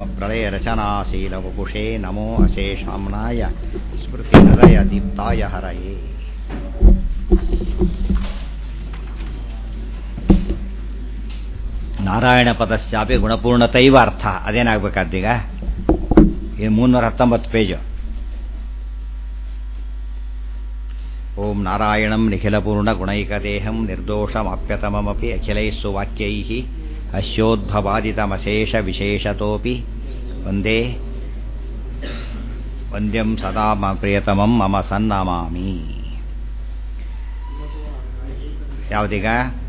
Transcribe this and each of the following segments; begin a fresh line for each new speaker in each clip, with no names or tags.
प्रलयरचनाशीलवपुषे नमो अशेषाम्नाय स्मृतिहृदयदीप्ताय हरये ನಾರಾಯಣ ಪದಶ್ಚಾಪಿ ಗುಣಪೂರ್ಣತೈವ ಅರ್ಥ ಅದೇನಾಗಬೇಕಾದ್ದೀಗ ಇದು ಮುನ್ನೂರ ಹತ್ತೊಂಬತ್ತು ಪೇಜು ಓಂ ನಾರಾಯಣಂ ನಿಖಿಲಪೂರ್ಣ ಗುಣೈಕದೇಹಂ ನಿರ್ದೋಷಮಪ್ಯತಮಮಪಿ ಅಖಿಲೈಸ್ಸು ವಾಕ್ಯೈಃ ಅಶ್ಯೋದ್ಭವಾದಿತಮಶೇಷ ವಿಶೇಷತೋಪಿ ವಂದೇ ವಂದ್ಯಂ ಸದಾ ಮ ಪ್ರಿಯತಮಂ ಮಮ ಸನ್ನಮಾಮಿ ಯಾವುದೀಗ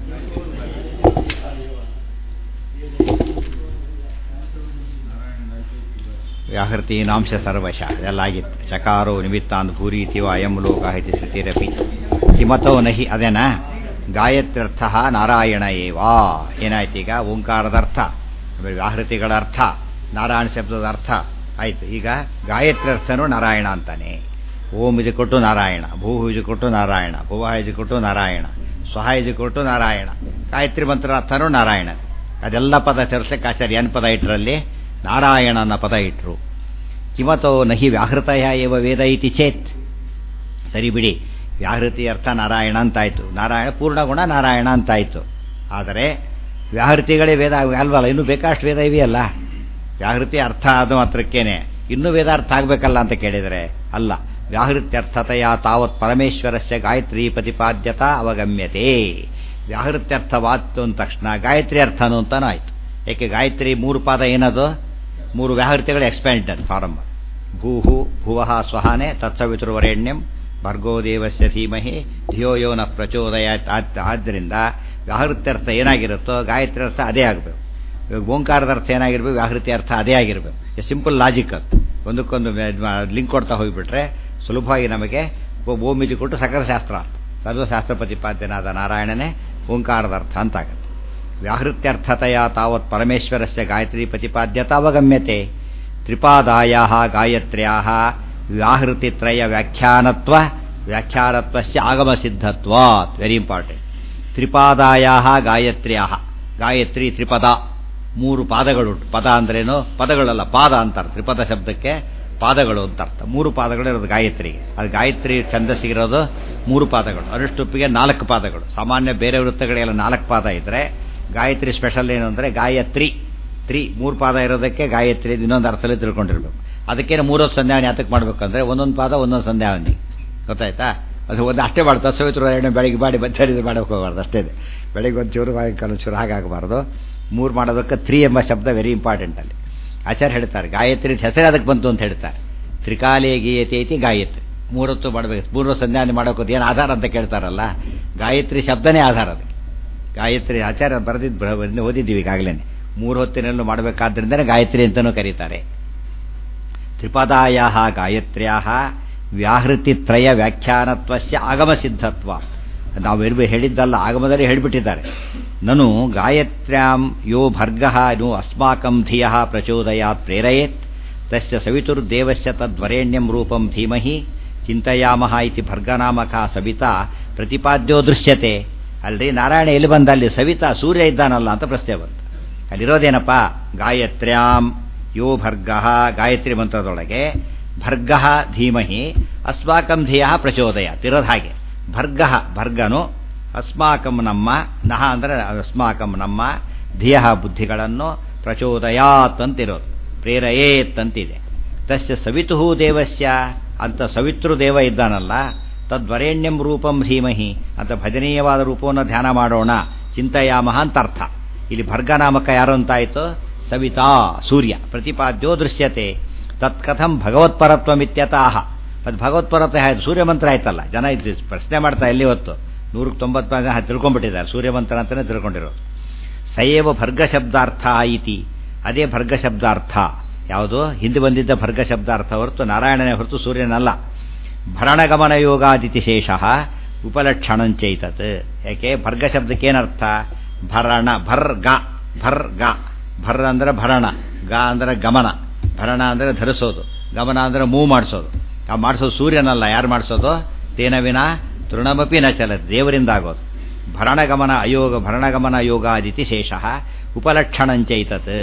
ವ್ಯಾಹೃತೀನಾಂಶ ಸರ್ವಶ ಇದೆಲ್ಲ ಆಗಿತ್ತು ಚಕಾರೋ ನಿಮಿತ್ತಾಂತ್ ಭೂರೀತಿವ ಅಯಂ ಲೋಕ ಇತಿ ಶ್ರುತಿರಪಿ ಕಿಮತೋ ನಹಿ ಅದೇನಾ ಗಾಯತ್ರ್ಯರ್ಥ ನಾರಾಯಣ ಏವಾ ಏನಾಯ್ತು ಈಗ ಓಂಕಾರದ ಅರ್ಥ ವ್ಯಾಹೃತಿಗಳ ಅರ್ಥ ನಾರಾಯಣ ಶಬ್ದದ ಅರ್ಥ ಆಯ್ತು ಈಗ ಗಾಯತ್ರ್ಯರ್ಥನೂ ನಾರಾಯಣ ಅಂತಾನೆ ಓಂ ಇದು ಕೊಟ್ಟು ನಾರಾಯಣ ಭೂಹು ಇದು ಕೊಟ್ಟು ನಾರಾಯಣ ಭುವ ಇದು ಕೊಟ್ಟು ನಾರಾಯಣ ಸ್ವಹ ಇದು ಕೊಟ್ಟು ನಾರಾಯಣ ಗಾಯತ್ರಿ ಮಂತ್ರ ಅರ್ಥನೂ ನಾರಾಯಣ ಅದೆಲ್ಲ ಪದ ಸೇರಿಸಕ್ಕೆ ಆಚಾರ್ಯ ಏನು ಪದ ಇಟ್ಟರಲ್ಲಿ ನಾರಾಯಣ ಅನ್ನೋ ಪದ ಇಟ್ರು ಕಿಮತೋ ನಹಿ ವ್ಯಾಹೃತಯ ಏವ ವೇದ ಇತಿ ಚೇತ್ ಸರಿ ಬಿಡಿ ವ್ಯಾಹೃತಿ ಅರ್ಥ ನಾರಾಯಣ ಅಂತಾಯ್ತು ನಾರಾಯಣ ಪೂರ್ಣಗುಣ ನಾರಾಯಣ ಅಂತಾಯ್ತು ಆದರೆ ವ್ಯಾಹೃತಿಗಳೇ ವೇದ ಅಲ್ವಲ್ಲ ಇನ್ನೂ ಬೇಕಾಷ್ಟು ವೇದ ಇವೆಯಲ್ಲ ವ್ಯಾಹೃತಿ ಅರ್ಥ ಆದ ಮಾತ್ರಕ್ಕೇನೆ ಇನ್ನೂ ವೇದ ಅರ್ಥ ಆಗಬೇಕಲ್ಲ ಅಂತ ಕೇಳಿದರೆ ಅಲ್ಲ ವ್ಯಾಹೃತ್ಯರ್ಥತೆಯ ತಾವತ್ ಪರಮೇಶ್ವರಸ್ಯ ಗಾಯತ್ರಿ ಪ್ರತಿಪಾದ್ಯತಾ ಅವಗಮ್ಯತೆ ವ್ಯಾಹೃತ್ಯರ್ಥವಾತ್ತು ಅಂದ ತಕ್ಷಣ ಗಾಯತ್ರಿ ಅರ್ಥನು ಅಂತಾನು ಆಯ್ತು ಏಕೆ ಗಾಯತ್ರಿ ಮೂರು ಪಾದ ಏನದು ಮೂರು ವ್ಯಾಹೃತಿಗಳು ಎಕ್ಸ್ಪ್ಯಾಂಡನ್ ಫಾರಮ್ ಭೂಹು ಭುವಃ ಸ್ವಹಾನೆ ತತ್ಸವಿತೃವರೆಣ್ಯಂ ಭರ್ಗೋ ದೇವಸ್ಯ ಧೀಮಹಿ ಧಿಯೋ ಯೋ ನ ಪ್ರಚೋದಯ ಆದ್ದರಿಂದ ವ್ಯಾಹೃತ್ಯರ್ಥ ಏನಾಗಿರುತ್ತೋ ಗಾಯತ್ರಿ ಅರ್ಥ ಅದೇ ಆಗಬೇಕು ಓಂಕಾರದ ಅರ್ಥ ಏನಾಗಿರ್ಬೇಕು ವ್ಯಾಹೃತಿ ಅರ್ಥ ಅದೇ ಆಗಿರಬೇಕು ಸಿಂಪಲ್ ಲಾಜಿಕ್ ಅದು ಒಂದಕ್ಕೊಂದು ಲಿಂಕ್ ಕೊಡ್ತಾ ಹೋಗಿಬಿಟ್ರೆ ಸುಲಭವಾಗಿ ನಮಗೆ ಓಮಿಜಿ ಕೊಟ್ಟು ಸಕಲಶಾಸ್ತ್ರ ಸರ್ವಶಾಸ್ತ್ರ ಪ್ರತಿಪಾದ್ಯನಾದ ನಾರಾಯಣನೇ ಓಂಕಾರದ ಅರ್ಥ ಅಂತಾಗುತ್ತೆ ವ್ಯಾಹೃತ್ಯರ್ಥತೆಯ ತಾವತ್ ಪರಮೇಶ್ವರಸ್ಯ ಗಾಯತ್ರಿ ಪ್ರತಿಪಾದ್ಯತಾ ಅವಗಮ್ಯತೆ ತ್ರಿಪಾದಾಯ ಗಾಯತ್ರ್ಯಾ ವ್ಯಾಹೃತಿತ್ರಯ ವ್ಯಾಖ್ಯಾನತ್ವ ವ್ಯಾಖ್ಯಾನತ್ವಸ್ಯ ಆಗಮಸಿದ್ಧತ್ವಾತ್ ವೆರಿ ಇಂಪಾರ್ಟೆಂಟ್ ತ್ರಿಪಾದಾಯ ಗಾಯತ್ರ್ಯಾ ಗಾಯತ್ರಿ ತ್ರಿಪದ ಮೂರು ಪಾದಗಳುಂಟು ಪದ ಅಂದ್ರೇನು ಪದಗಳಲ್ಲ ಪಾದ ಅಂತಾರೆ ತ್ರಿಪದ ಶಬ್ದಕ್ಕೆ ಪಾದಗಳು ಅಂತ ಅರ್ಥ ಮೂರು ಪಾದಗಳು ಇರೋದು ಗಾಯತ್ರಿಗೆ ಅದು ಗಾಯತ್ರಿ ಛಂದಸ್ಸಿಗಿರೋದು ಮೂರು ಪಾದಗಳು ಅನುಷ್ಟುಪ್ಪಿಗೆ ನಾಲ್ಕು ಪಾದಗಳು ಸಾಮಾನ್ಯ ಬೇರೆ ವೃತ್ತಗಳೆಲ್ಲ ನಾಲ್ಕು ಪಾದ ಇದ್ದರೆ ಗಾಯತ್ರಿ ಸ್ಪೆಷಲ್ ಏನು ಅಂದರೆ ಗಾಯತ್ರಿ ತ್ರಿ ಮೂರು ಪಾದ ಇರೋದಕ್ಕೆ ಗಾಯತ್ರಿ ಇನ್ನೊಂದು ಅರ್ಥದಲ್ಲಿ ತಿಳ್ಕೊಂಡಿರ್ಬೇಕು ಅದಕ್ಕೇನು ಮೂರೊತ್ತು ಸಂಧ್ಯಾವಣಿ ಯಾತಕ್ಕೆ ಮಾಡಬೇಕಂದ್ರೆ ಒಂದೊಂದು ಪಾದ ಒಂದೊಂದು ಸಂಧ್ಯಾವಣಿ ಗೊತ್ತಾಯ್ತಾ ಅದು ಒಂದು ಅಷ್ಟೇ ಮಾಡ್ತಾ ಸವಿತ್ರ ಎಣ್ಣೆ ಬೆಳಿಗ್ಗೆ ಮಾಡಿ ಬಚ್ಚರಿದು ಮಾಡೋಕೆ ಹೋಗಬಾರ್ದು ಅಷ್ಟೇ ಬೆಳಿಗ್ಗೆ ಒಂದು ಚೂರು ಸಾಯಂಕಾಲ ಚೂರು ಹಾಗಾಗಬಾರ್ದು ಮೂರು ಮಾಡೋದಕ್ಕೆ ತ್ರೀ ಎಂಬ ಶಬ್ದ ವೆರಿ ಇಂಪಾರ್ಟೆಂಟ್ ಅಲ್ಲಿ ಆಚಾರ್ಯ ಹೇಳ್ತಾರೆ ಗಾಯತ್ರಿ ಹೆಸರು ಅದಕ್ಕೆ ಬಂತು ಅಂತ ಹೇಳ್ತಾರೆ ತ್ರಿಕಾಲೇ ಗೀಯತೆ ಐತಿ ಗಾಯತ್ರಿ ಮೂರೊತ್ತು ಮಾಡಬೇಕು ಮೂರು ಸಂಧ್ಯಾವಣಿ ಮಾಡೋಕೋದು ಏನು ಆಧಾರ ಅಂತ ಕೇಳ್ತಾರಲ್ಲ ಗಾಯತ್ರಿ ಶಬ್ದನೇ ಆಧಾರ ಅದಕ್ಕೆ ಗಾಯತ್ರಿ ಆಚಾರ್ಯ ಬರೆದಿದ್ದು ಓದಿದ್ದೀವಿ ಈಗಾಗಲೇ ಮೂರು ಹೊತ್ತಿನಲ್ಲೂ ಮಾಡಬೇಕಾದ್ರಿಂದಲೇ ಗಾಯತ್ರಿ ಅಂತಲೂ ಕರೀತಾರೆ ತ್ರಿಪದಾಯ ಗಾಯತ್ರ್ಯಾ ವ್ಯಾಹೃತಿತ್ರಯ ವ್ಯಾಖ್ಯಾನತ್ವಸ್ಯ ಆಗಮಸಿದ್ಧತ್ವ ನಾವು ಇರ್ಬಿ ಹೇಳಿದ್ದಲ್ಲ ಆಗಮದಲ್ಲಿ ಹೇಳಿಬಿಟ್ಟಿದ್ದಾರೆ ನನು ಗಾಯತ್ರ್ಯಾಂ ಯೋ ಭರ್ಗ ನು ಅಸ್ಮಾಕಂ ಧಿಯ ಪ್ರಚೋದಯಾತ್ ಪ್ರೇರಯೇತ್ ತಸ್ಯ ಸವಿತುರ್ದೇವಸ್ಯ ತದ್ವರೇಣ್ಯಂ ರೂಪಂ ಧೀಮಹಿ ಚಿಂತೆಯಾಮಹ ಇತಿ ಭರ್ಗನಾಮಕ ಸವಿತಾ ಪ್ರತಿಪಾದ್ಯೋ ದೃಶ್ಯತೆ ಅಲ್ರಿ ನಾರಾಯಣ ಎಲ್ಲಿ ಬಂದ ಅಲ್ಲಿ ಸವಿತಾ ಸೂರ್ಯ ಇದ್ದಾನಲ್ಲ ಅಂತ ಪ್ರಶ್ನೆ ಬಂತು ಅಲ್ಲಿರೋದೇನಪ್ಪ ಗಾಯತ್ರ್ಯಾಂ ಯೋ ಭರ್ಗ ಗಾಯತ್ರಿ ಮಂತ್ರದೊಳಗೆ ಭರ್ಗ ಧೀಮಹಿ ಅಸ್ಮಾಕಂ ಧಿಯ ಪ್ರಚೋದಯ ತಿರೋದು ಹಾಗೆ ಭರ್ಗ ಭರ್ಗನು ಅಸ್ಮಾಕಂ ನಮ್ಮ ನಹ ಅಂದರೆ ಅಸ್ಮಾಕಂ ನಮ್ಮ ಧಿಯ ಬುದ್ಧಿಗಳನ್ನು ಪ್ರಚೋದಯಾತ್ ಅಂತಿರೋದು ಪ್ರೇರಯೇತ್ ಅಂತಿದೆ ತಸ್ಯ ಸವಿತು ದೇವಸ್ಯ ಅಂತ ಸವಿತೃ ದೇವ ಇದ್ದಾನಲ್ಲ ತದ್ವರೇಣ್ಯಂ ರೂಪಂ ಧೀಮಹಿ ಅಂತ ಭಜನೀಯವಾದ ರೂಪವನ್ನು ಧ್ಯಾನ ಮಾಡೋಣ ಚಿಂತೆಯಾಮಹ ಅಂತ ಅರ್ಥ ಇಲ್ಲಿ ಭರ್ಗನಾಮಕ ಯಾರು ಅಂತಾಯಿತು ಸವಿತಾ ಸೂರ್ಯ ಪ್ರತಿಪಾದ್ಯೋ ದೃಶ್ಯತೆ ತತ್ಕಥಂ ಭಗವತ್ಪರತ್ವಮಿತ್ಯತಾಹ ಅದು ಭಗವತ್ಪರತ್ವ ಆಯ್ತು ಸೂರ್ಯಮಂತ್ರ ಆಯ್ತಲ್ಲ ಜನ ಇದು ಪ್ರಶ್ನೆ ಮಾಡ್ತಾ ಎಲ್ಲಿ ಹೊತ್ತು ನೂರಕ್ಕೆ ತೊಂಬತ್ತು ಜನ ತಿಳ್ಕೊಂಡ್ಬಿಟ್ಟಿದ್ದಾರೆ ಸೂರ್ಯಮಂತ್ರ ಅಂತಲೇ ತಿಳ್ಕೊಂಡಿರೋದು ಸಯೇವ ಭರ್ಗ ಶಬ್ದಾರ್ಥ ಇತಿ ಅದೇ ಭರ್ಗ ಶಬ್ದಾರ್ಥ ಯಾವುದು ಹಿಂದೆ ಬಂದಿದ್ದ ಭರ್ಗ ಶಬ್ದಾರ್ಥ ಹೊರತು ನಾರಾಯಣನೇ ಹೊರತು ಸೂರ್ಯನಲ್ಲ ಭರಣಗಮನ ಯೋಗಾದಿತಿ ಶೇಷ ಉಪಲಕ್ಷಣಂಚೈತತ್ ಯಾಕೆ ಭರ್ಗ ಶಬ್ದಕ್ಕೆ ಏನರ್ಥ ಭರಣ ಭರ್ಗ ಭರ್ಗ ಭರ್ ಅಂದರೆ ಭರಣ ಗ ಅಂದರೆ ಗಮನ ಭರಣ ಅಂದರೆ ಧರಿಸೋದು ಗಮನ ಅಂದರೆ ಮೂವ್ ಮಾಡಿಸೋದು ಆ ಮಾಡಿಸೋದು ಸೂರ್ಯನಲ್ಲ ಯಾರು ಮಾಡಿಸೋದು ತೇನವಿನ ತೃಣಮಪಿ ನ ಚಲತ್ ದೇವರಿಂದ ಆಗೋದು ಭರಣಗಮನ ಅಯೋಗ ಭರಣಗಮನ ಯೋಗಾದಿತಿ ಶೇಷ ಉಪಲಕ್ಷಣಂಚೈತತ್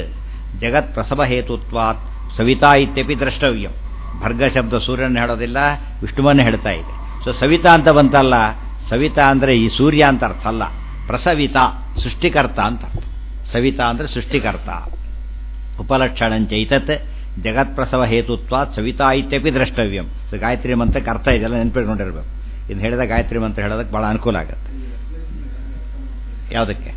ಜಗತ್ ಪ್ರಸವ ಹೇತುತ್ವಾತ್ ಸವಿತಾ ಇತ್ಯಪಿ ದ್ರಷ್ಟವ್ಯಂ ಭರ್ಗ ಶಬ್ದ ಸೂರ್ಯನ ಹೇಳೋದಿಲ್ಲ ವಿಷ್ಣುವನ್ನೇ ಹೇಳ್ತಾ ಇದೆ ಸೊ ಸವಿತಾ ಅಂತ ಬಂತಲ್ಲ ಸವಿತಾ ಅಂದರೆ ಈ ಸೂರ್ಯ ಅಂತ ಅರ್ಥ ಅಲ್ಲ ಪ್ರಸವಿತ ಸೃಷ್ಟಿಕರ್ತ ಅಂತ ಅರ್ಥ ಸವಿತಾ ಅಂದರೆ ಸೃಷ್ಟಿಕರ್ತ ಉಪಲಕ್ಷಣಂಚೈತತ್ ಜಗತ್ಪ್ರಸವ ಹೇತುತ್ವಾತ್ ಸವಿತಾ ಇತ್ಯಪಿ ದ್ರಷ್ಟವ್ಯಂ ಸೊ ಗಾಯತ್ರಿ ಮಂತ್ರಕ್ಕೆ ಅರ್ಥ ಇದೆಲ್ಲ ನೆನಪಿಟ್ಕೊಂಡಿರ್ಬೇಕು ಇನ್ನು ಹೇಳಿದ ಗಾಯತ್ರಿ ಮಂತ್ರ ಹೇಳೋದಕ್ಕೆ ಭಾಳ ಅನುಕೂಲ ಆಗುತ್ತೆ ಯಾವುದಕ್ಕೆ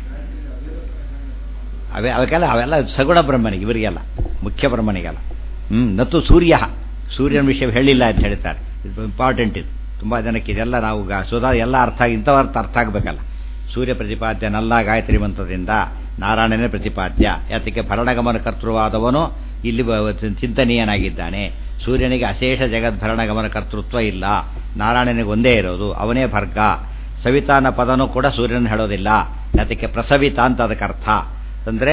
ಅವೇ ಅವಕ್ಕೆಲ್ಲ ಅವೆಲ್ಲ ಸಗುಣ ಬ್ರಹ್ಮನಿಗೆ ಇವರಿಗೆಲ್ಲ ಮುಖ್ಯ ಬ್ರಹ್ಮನಿಗೆಲ್ಲ ಹ್ಞೂ ನತ್ತು ಸೂರ್ಯ ಸೂರ್ಯನ ವಿಷಯ ಹೇಳಿಲ್ಲ ಅಂತ ಹೇಳ್ತಾರೆ ಇದು ಇಂಪಾರ್ಟೆಂಟ್ ಇದು ತುಂಬ ಜನಕ್ಕೆ ಇದೆಲ್ಲ ನಾವು ಗಾ ಸುಧಾ ಎಲ್ಲ ಅರ್ಥ ಆಗಿ ಇಂಥವರ್ಥ ಅರ್ಥ ಆಗಬೇಕಲ್ಲ ಸೂರ್ಯ ಪ್ರತಿಪಾದ್ಯನಲ್ಲ ಗಾಯತ್ರಿ ಮಂತ್ರದಿಂದ ನಾರಾಯಣನೇ ಪ್ರತಿಪಾದ್ಯ ಯಾತಕ್ಕೆ ಭರಣಗಮನ ಕರ್ತೃವಾದವನು ಇಲ್ಲಿ ಚಿಂತನೀಯನಾಗಿದ್ದಾನೆ ಸೂರ್ಯನಿಗೆ ಅಶೇಷ ಜಗದ್ಭರಣಗಮನ ಕರ್ತೃತ್ವ ಇಲ್ಲ ನಾರಾಯಣನಿಗೆ ಒಂದೇ ಇರೋದು ಅವನೇ ಭರ್ಗ ಸವಿತಾನ ಪದನೂ ಕೂಡ ಸೂರ್ಯನ ಹೇಳೋದಿಲ್ಲ ಯಾತಕ್ಕೆ ಪ್ರಸವಿತ ಅಂತ ಅದಕ್ಕೆ ಅರ್ಥ ಅಂದರೆ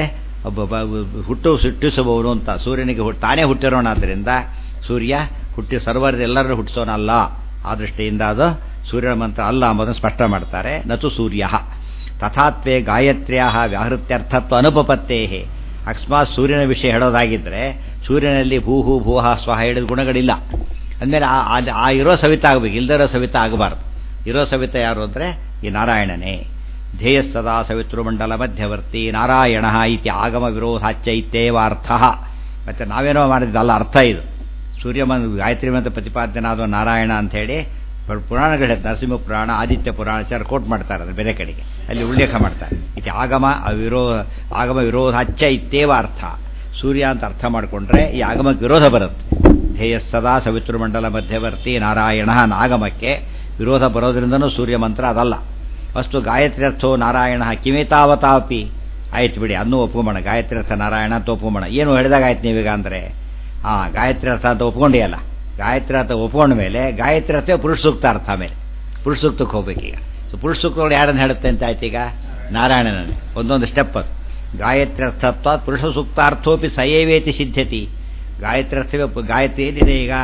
ಹುಟ್ಟು ಹುಟ್ಟಿಸುವವನು ಅಂತ ಸೂರ್ಯನಿಗೆ ತಾನೇ ಹುಟ್ಟಿರೋಣಾದ್ರಿಂದ ಸೂರ್ಯ ಹುಟ್ಟಿ ಸರ್ವರ್ ಎಲ್ಲರೂ ಹುಟ್ಟಿಸೋನಲ್ಲ ಆ ದೃಷ್ಟಿಯಿಂದ ಅದು ಸೂರ್ಯನ ಮಂತ್ರ ಅಲ್ಲ ಎಂಬುದನ್ನು ಸ್ಪಷ್ಟ ಮಾಡ್ತಾರೆ ನತು ಸೂರ್ಯ ತಥಾತ್ವೇ ಗಾಯತ್ರ್ಯ ವ್ಯಾಹೃತ್ಯರ್ಥತ್ವ ಅನುಪಪತ್ತೇ ಅಕಸ್ಮಾತ್ ಸೂರ್ಯನ ವಿಷಯ ಹೇಳೋದಾಗಿದ್ದರೆ ಸೂರ್ಯನಲ್ಲಿ ಭೂಹು ಭೂಹ ಸ್ವಹ ಹೇಳಿದ ಗುಣಗಳಿಲ್ಲ ಅಂದಮೇಲೆ ಆ ಇರೋ ಸವಿತ ಆಗಬೇಕು ಇಲ್ದಿರೋ ಸವಿತ ಆಗಬಾರ್ದು ಇರೋ ಸವಿತ ಯಾರು ಅಂದರೆ ಈ ನಾರಾಯಣನೇ ಧ್ಯೇಯಸ್ಸದಾ ಸವಿತೃಮಂಡಲ ಮಧ್ಯವರ್ತಿ ನಾರಾಯಣ ಇತಿ ಆಗಮ ವಿರೋಧಾಚ್ಯ ಇತ್ಯೇವ ಅರ್ಥ ಮತ್ತು ನಾವೇನೋ ಮಾಡಿದ್ದಲ್ಲ ಅರ್ಥ ಇದು ಸೂರ್ಯಮನ್ ಗಾಯತ್ರಿ ಮಂತ್ರ ಪ್ರತಿಪಾದ್ಯನಾದ ನಾರಾಯಣ ಅಂಥೇಳಿ ಪುರಾಣಗಳ ನರಸಿಂಹ ಪುರಾಣ ಆದಿತ್ಯ ಪುರಾಣಾಚಾರ ಕೋಟ್ ಮಾಡ್ತಾರೆ ಅದು ಬೇರೆ ಕಡೆಗೆ ಅಲ್ಲಿ ಉಲ್ಲೇಖ ಮಾಡ್ತಾರೆ ಇತಿ ಆಗಮ ವಿರೋ ಆಗಮ ವಿರೋಧಾಚ್ಯ ಇತ್ತೇವ ಅರ್ಥ ಸೂರ್ಯ ಅಂತ ಅರ್ಥ ಮಾಡಿಕೊಂಡ್ರೆ ಈ ಆಗಮಕ್ಕೆ ವಿರೋಧ ಬರುತ್ತೆ ಧ್ಯೇಯಸ್ಸದಾ ಸವಿತೃಮಂಡಲ ಮಧ್ಯವರ್ತಿ ನಾರಾಯಣ ಆಗಮಕ್ಕೆ ವಿರೋಧ ಬರೋದ್ರಿಂದನೂ ಸೂರ್ಯ ಮಂತ್ರ ಅದಲ್ಲ ಅಷ್ಟು ಗಾಯತ್ರಿ ಅರ್ಥೋ ನಾರಾಯಣ ಕಿಮೇತಾವತಾಪಿ ಆಯ್ತು ಬಿಡಿ ಅನ್ನೂ ಒಪ್ಕೊಂಬೋಣ ಗಾಯತ್ರಿ ಅರ್ಥ ನಾರಾಯಣ ಅಂತ ಒಪ್ಕೊಂಬೋಣ ಏನು ಹೇಳಿದಾಗ ಆಯ್ತು ನೀವೀಗ ಅಂದರೆ ಹಾಂ ಗಾಯತ್ರಿ ಅರ್ಥ ಅಂತ ಒಪ್ಕೊಂಡಿಯಲ್ಲ ಗಾಯತ್ರಿ ಅರ್ಥ ಒಪ್ಕೊಂಡ ಮೇಲೆ ಗಾಯತ್ರಿ ಅರ್ಥ ಪುರುಷ ಸೂಕ್ತ ಅರ್ಥ ಮೇಲೆ ಪುರುಷ ಸೂಕ್ತಕ್ಕೆ ಹೋಗ್ಬೇಕೀಗ ಸೊ ಪುರುಷ ಸೂಕ್ತಗಳು ಯಾರನ್ನು ಹೇಳುತ್ತೆ ಅಂತ ಆಯ್ತು ಈಗ ನಾರಾಯಣನೇ ಒಂದೊಂದು ಸ್ಟೆಪ್ ಅದು ಗಾಯತ್ರಿ ಅರ್ಥತ್ವ ಪುರುಷ ಸೂಕ್ತಾರ್ಥೋಪಿ ಸಯೇವೇತಿ ಸಿದ್ಧತಿ ಗಾಯತ್ರಿ ಅರ್ಥವೇ ಗಾಯತ್ರಿ ಏನಿದೆ ಈಗ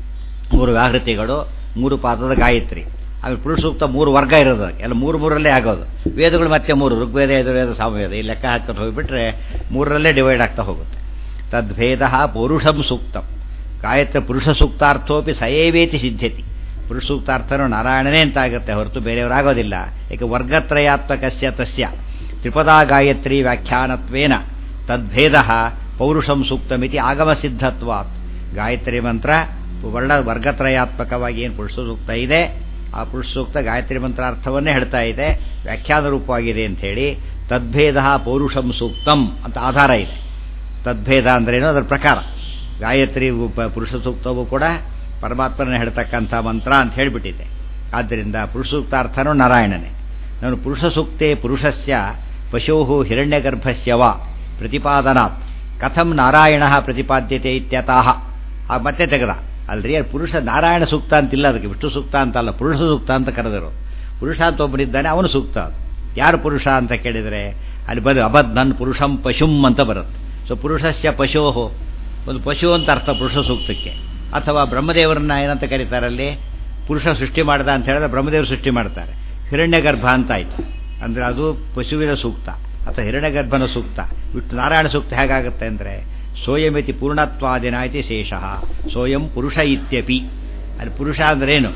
ಮೂರು ವ್ಯಾಹೃತಿಗಳು ಮೂರು ಪಾದದ ಗಾಯತ್ರಿ ಆಮೇಲೆ ಪುರುಷ ಸೂಕ್ತ ಮೂರು ವರ್ಗ ಇರೋದು ಎಲ್ಲ ಮೂರು ಮೂರಲ್ಲೇ ಆಗೋದು ವೇದಗಳು ಮತ್ತೆ ಮೂರು ಋಗ್ವೇದ ಯಜುರ್ವೇದ ಸಾಮವೇದ ಈ ಲೆಕ್ಕ ಹಾಕ್ಕೊಂಡು ಹೋಗಿಬಿಟ್ರೆ ಮೂರರಲ್ಲೇ ಡಿವೈಡ್ ಆಗ್ತಾ ಹೋಗುತ್ತೆ ತದ್ಭೇದ ಪೌರುಷಂ ಸೂಕ್ತಂ ಗಾಯತ್ರಿ ಪುರುಷ ಸೂಕ್ತಾರ್ಥೋಪಿ ಸಯೇವೇತಿ ಸಿದ್ಧತಿ ಪುರುಷ ಸೂಕ್ತಾರ್ಥನೂ ನಾರಾಯಣನೇ ಅಂತ ಆಗುತ್ತೆ ಹೊರತು ಬೇರೆಯವರಾಗೋದಿಲ್ಲ ಏಕೆ ವರ್ಗತ್ರಯಾತ್ಮಕಸ್ಯ ತಸ್ಯ ತ್ರಿಪದಾ ಗಾಯತ್ರಿ ವ್ಯಾಖ್ಯಾನತ್ವೇನ ತದ್ಭೇದ ಪೌರುಷಂ ಸೂಕ್ತಮಿತಿ ಆಗಮ ಸಿದ್ಧತ್ವಾತ್ ಗಾಯತ್ರಿ ಮಂತ್ರ ಒಳ್ಳ ವರ್ಗತ್ರಯಾತ್ಮಕವಾಗಿ ಏನು ಪುರುಷ ಸೂಕ್ತ ಇದೆ ಆ ಪುರುಷ ಸೂಕ್ತ ಗಾಯತ್ರಿ ಮಂತ್ರ ಅರ್ಥವನ್ನೇ ಹೇಳ್ತಾ ಇದೆ ವ್ಯಾಖ್ಯಾನ ರೂಪವಾಗಿದೆ ಅಂಥೇಳಿ ತದ್ಭೇದ ಪೌರುಷಂ ಸೂಕ್ತಂ ಅಂತ ಆಧಾರ ಇದೆ ತದ್ಭೇದ ಅಂದ್ರೇನು ಅದರ ಪ್ರಕಾರ ಗಾಯತ್ರಿ ಪುರುಷ ಸೂಕ್ತವೂ ಕೂಡ ಪರಮಾತ್ಮನ ಹೇಳ್ತಕ್ಕಂಥ ಮಂತ್ರ ಅಂತ ಹೇಳಿಬಿಟ್ಟಿದೆ ಆದ್ದರಿಂದ ಪುರುಷ ಸೂಕ್ತಾರ್ಥನೂ ನಾರಾಯಣನೇ ನಾನು ಪುರುಷ ಸೂಕ್ತೆ ಪುರುಷಸ್ಯ ಪಶೋ ಹಿರಣ್ಯಗರ್ಭಸ್ಯವ ಪ್ರತಿಪಾದನಾತ್ ಕಥಂ ನಾರಾಯಣ ಪ್ರತಿಪಾದ್ಯತೆ ಇತ್ಯತಃ ಆ ಮತ್ತೆ ತೆಗೆದ ಅಲ್ರಿ ಅದು ಪುರುಷ ನಾರಾಯಣ ಸೂಕ್ತ ಅಂತಿಲ್ಲ ಅದಕ್ಕೆ ವಿಷ್ಣು ಸೂಕ್ತ ಅಂತಲ್ಲ ಪುರುಷ ಸೂಕ್ತ ಅಂತ ಕರೆದರು ಪುರುಷ ಅಂತ ಒಬ್ಬನಿದ್ದಾನೆ ಅವನು ಸೂಕ್ತ ಅದು ಯಾರು ಪುರುಷ ಅಂತ ಕೇಳಿದರೆ ಅಲ್ಲಿ ಬದು ಅಬದ್ ನನ್ನ ಪುರುಷಂ ಪಶುಂ ಅಂತ ಬರುತ್ತೆ ಸೊ ಪುರುಷಸ್ಯ ಪಶೋಹೋ ಒಂದು ಪಶು ಅಂತ ಅರ್ಥ ಪುರುಷ ಸೂಕ್ತಕ್ಕೆ ಅಥವಾ ಬ್ರಹ್ಮದೇವರನ್ನ ಏನಂತ ಕರೀತಾರಲ್ಲಿ ಪುರುಷ ಸೃಷ್ಟಿ ಮಾಡ್ದ ಅಂತ ಹೇಳಿದ್ರೆ ಬ್ರಹ್ಮದೇವರು ಸೃಷ್ಟಿ ಮಾಡ್ತಾರೆ ಹಿರಣ್ಯಗರ್ಭ ಅಂತ ಆಯಿತು ಅಂದರೆ ಅದು ಪಶುವಿನ ಸೂಕ್ತ ಅಥವಾ ಹಿರಣ್ಯಗರ್ಭನ ಸೂಕ್ತ ವಿಷ್ಣು ನಾರಾಯಣ ಸೂಕ್ತ ಹೇಗಾಗುತ್ತೆ ಅಂದರೆ ಸೋಯಮಿತಿ ಪೂರ್ಣತ್ವಾದಿನಾಯ್ತಿ ಶೇಷ ಸೋಯಂ ಪುರುಷ ಇತ್ಯಪಿ ಅಲ್ಲಿ ಪುರುಷ ಅಂದ್ರೇನು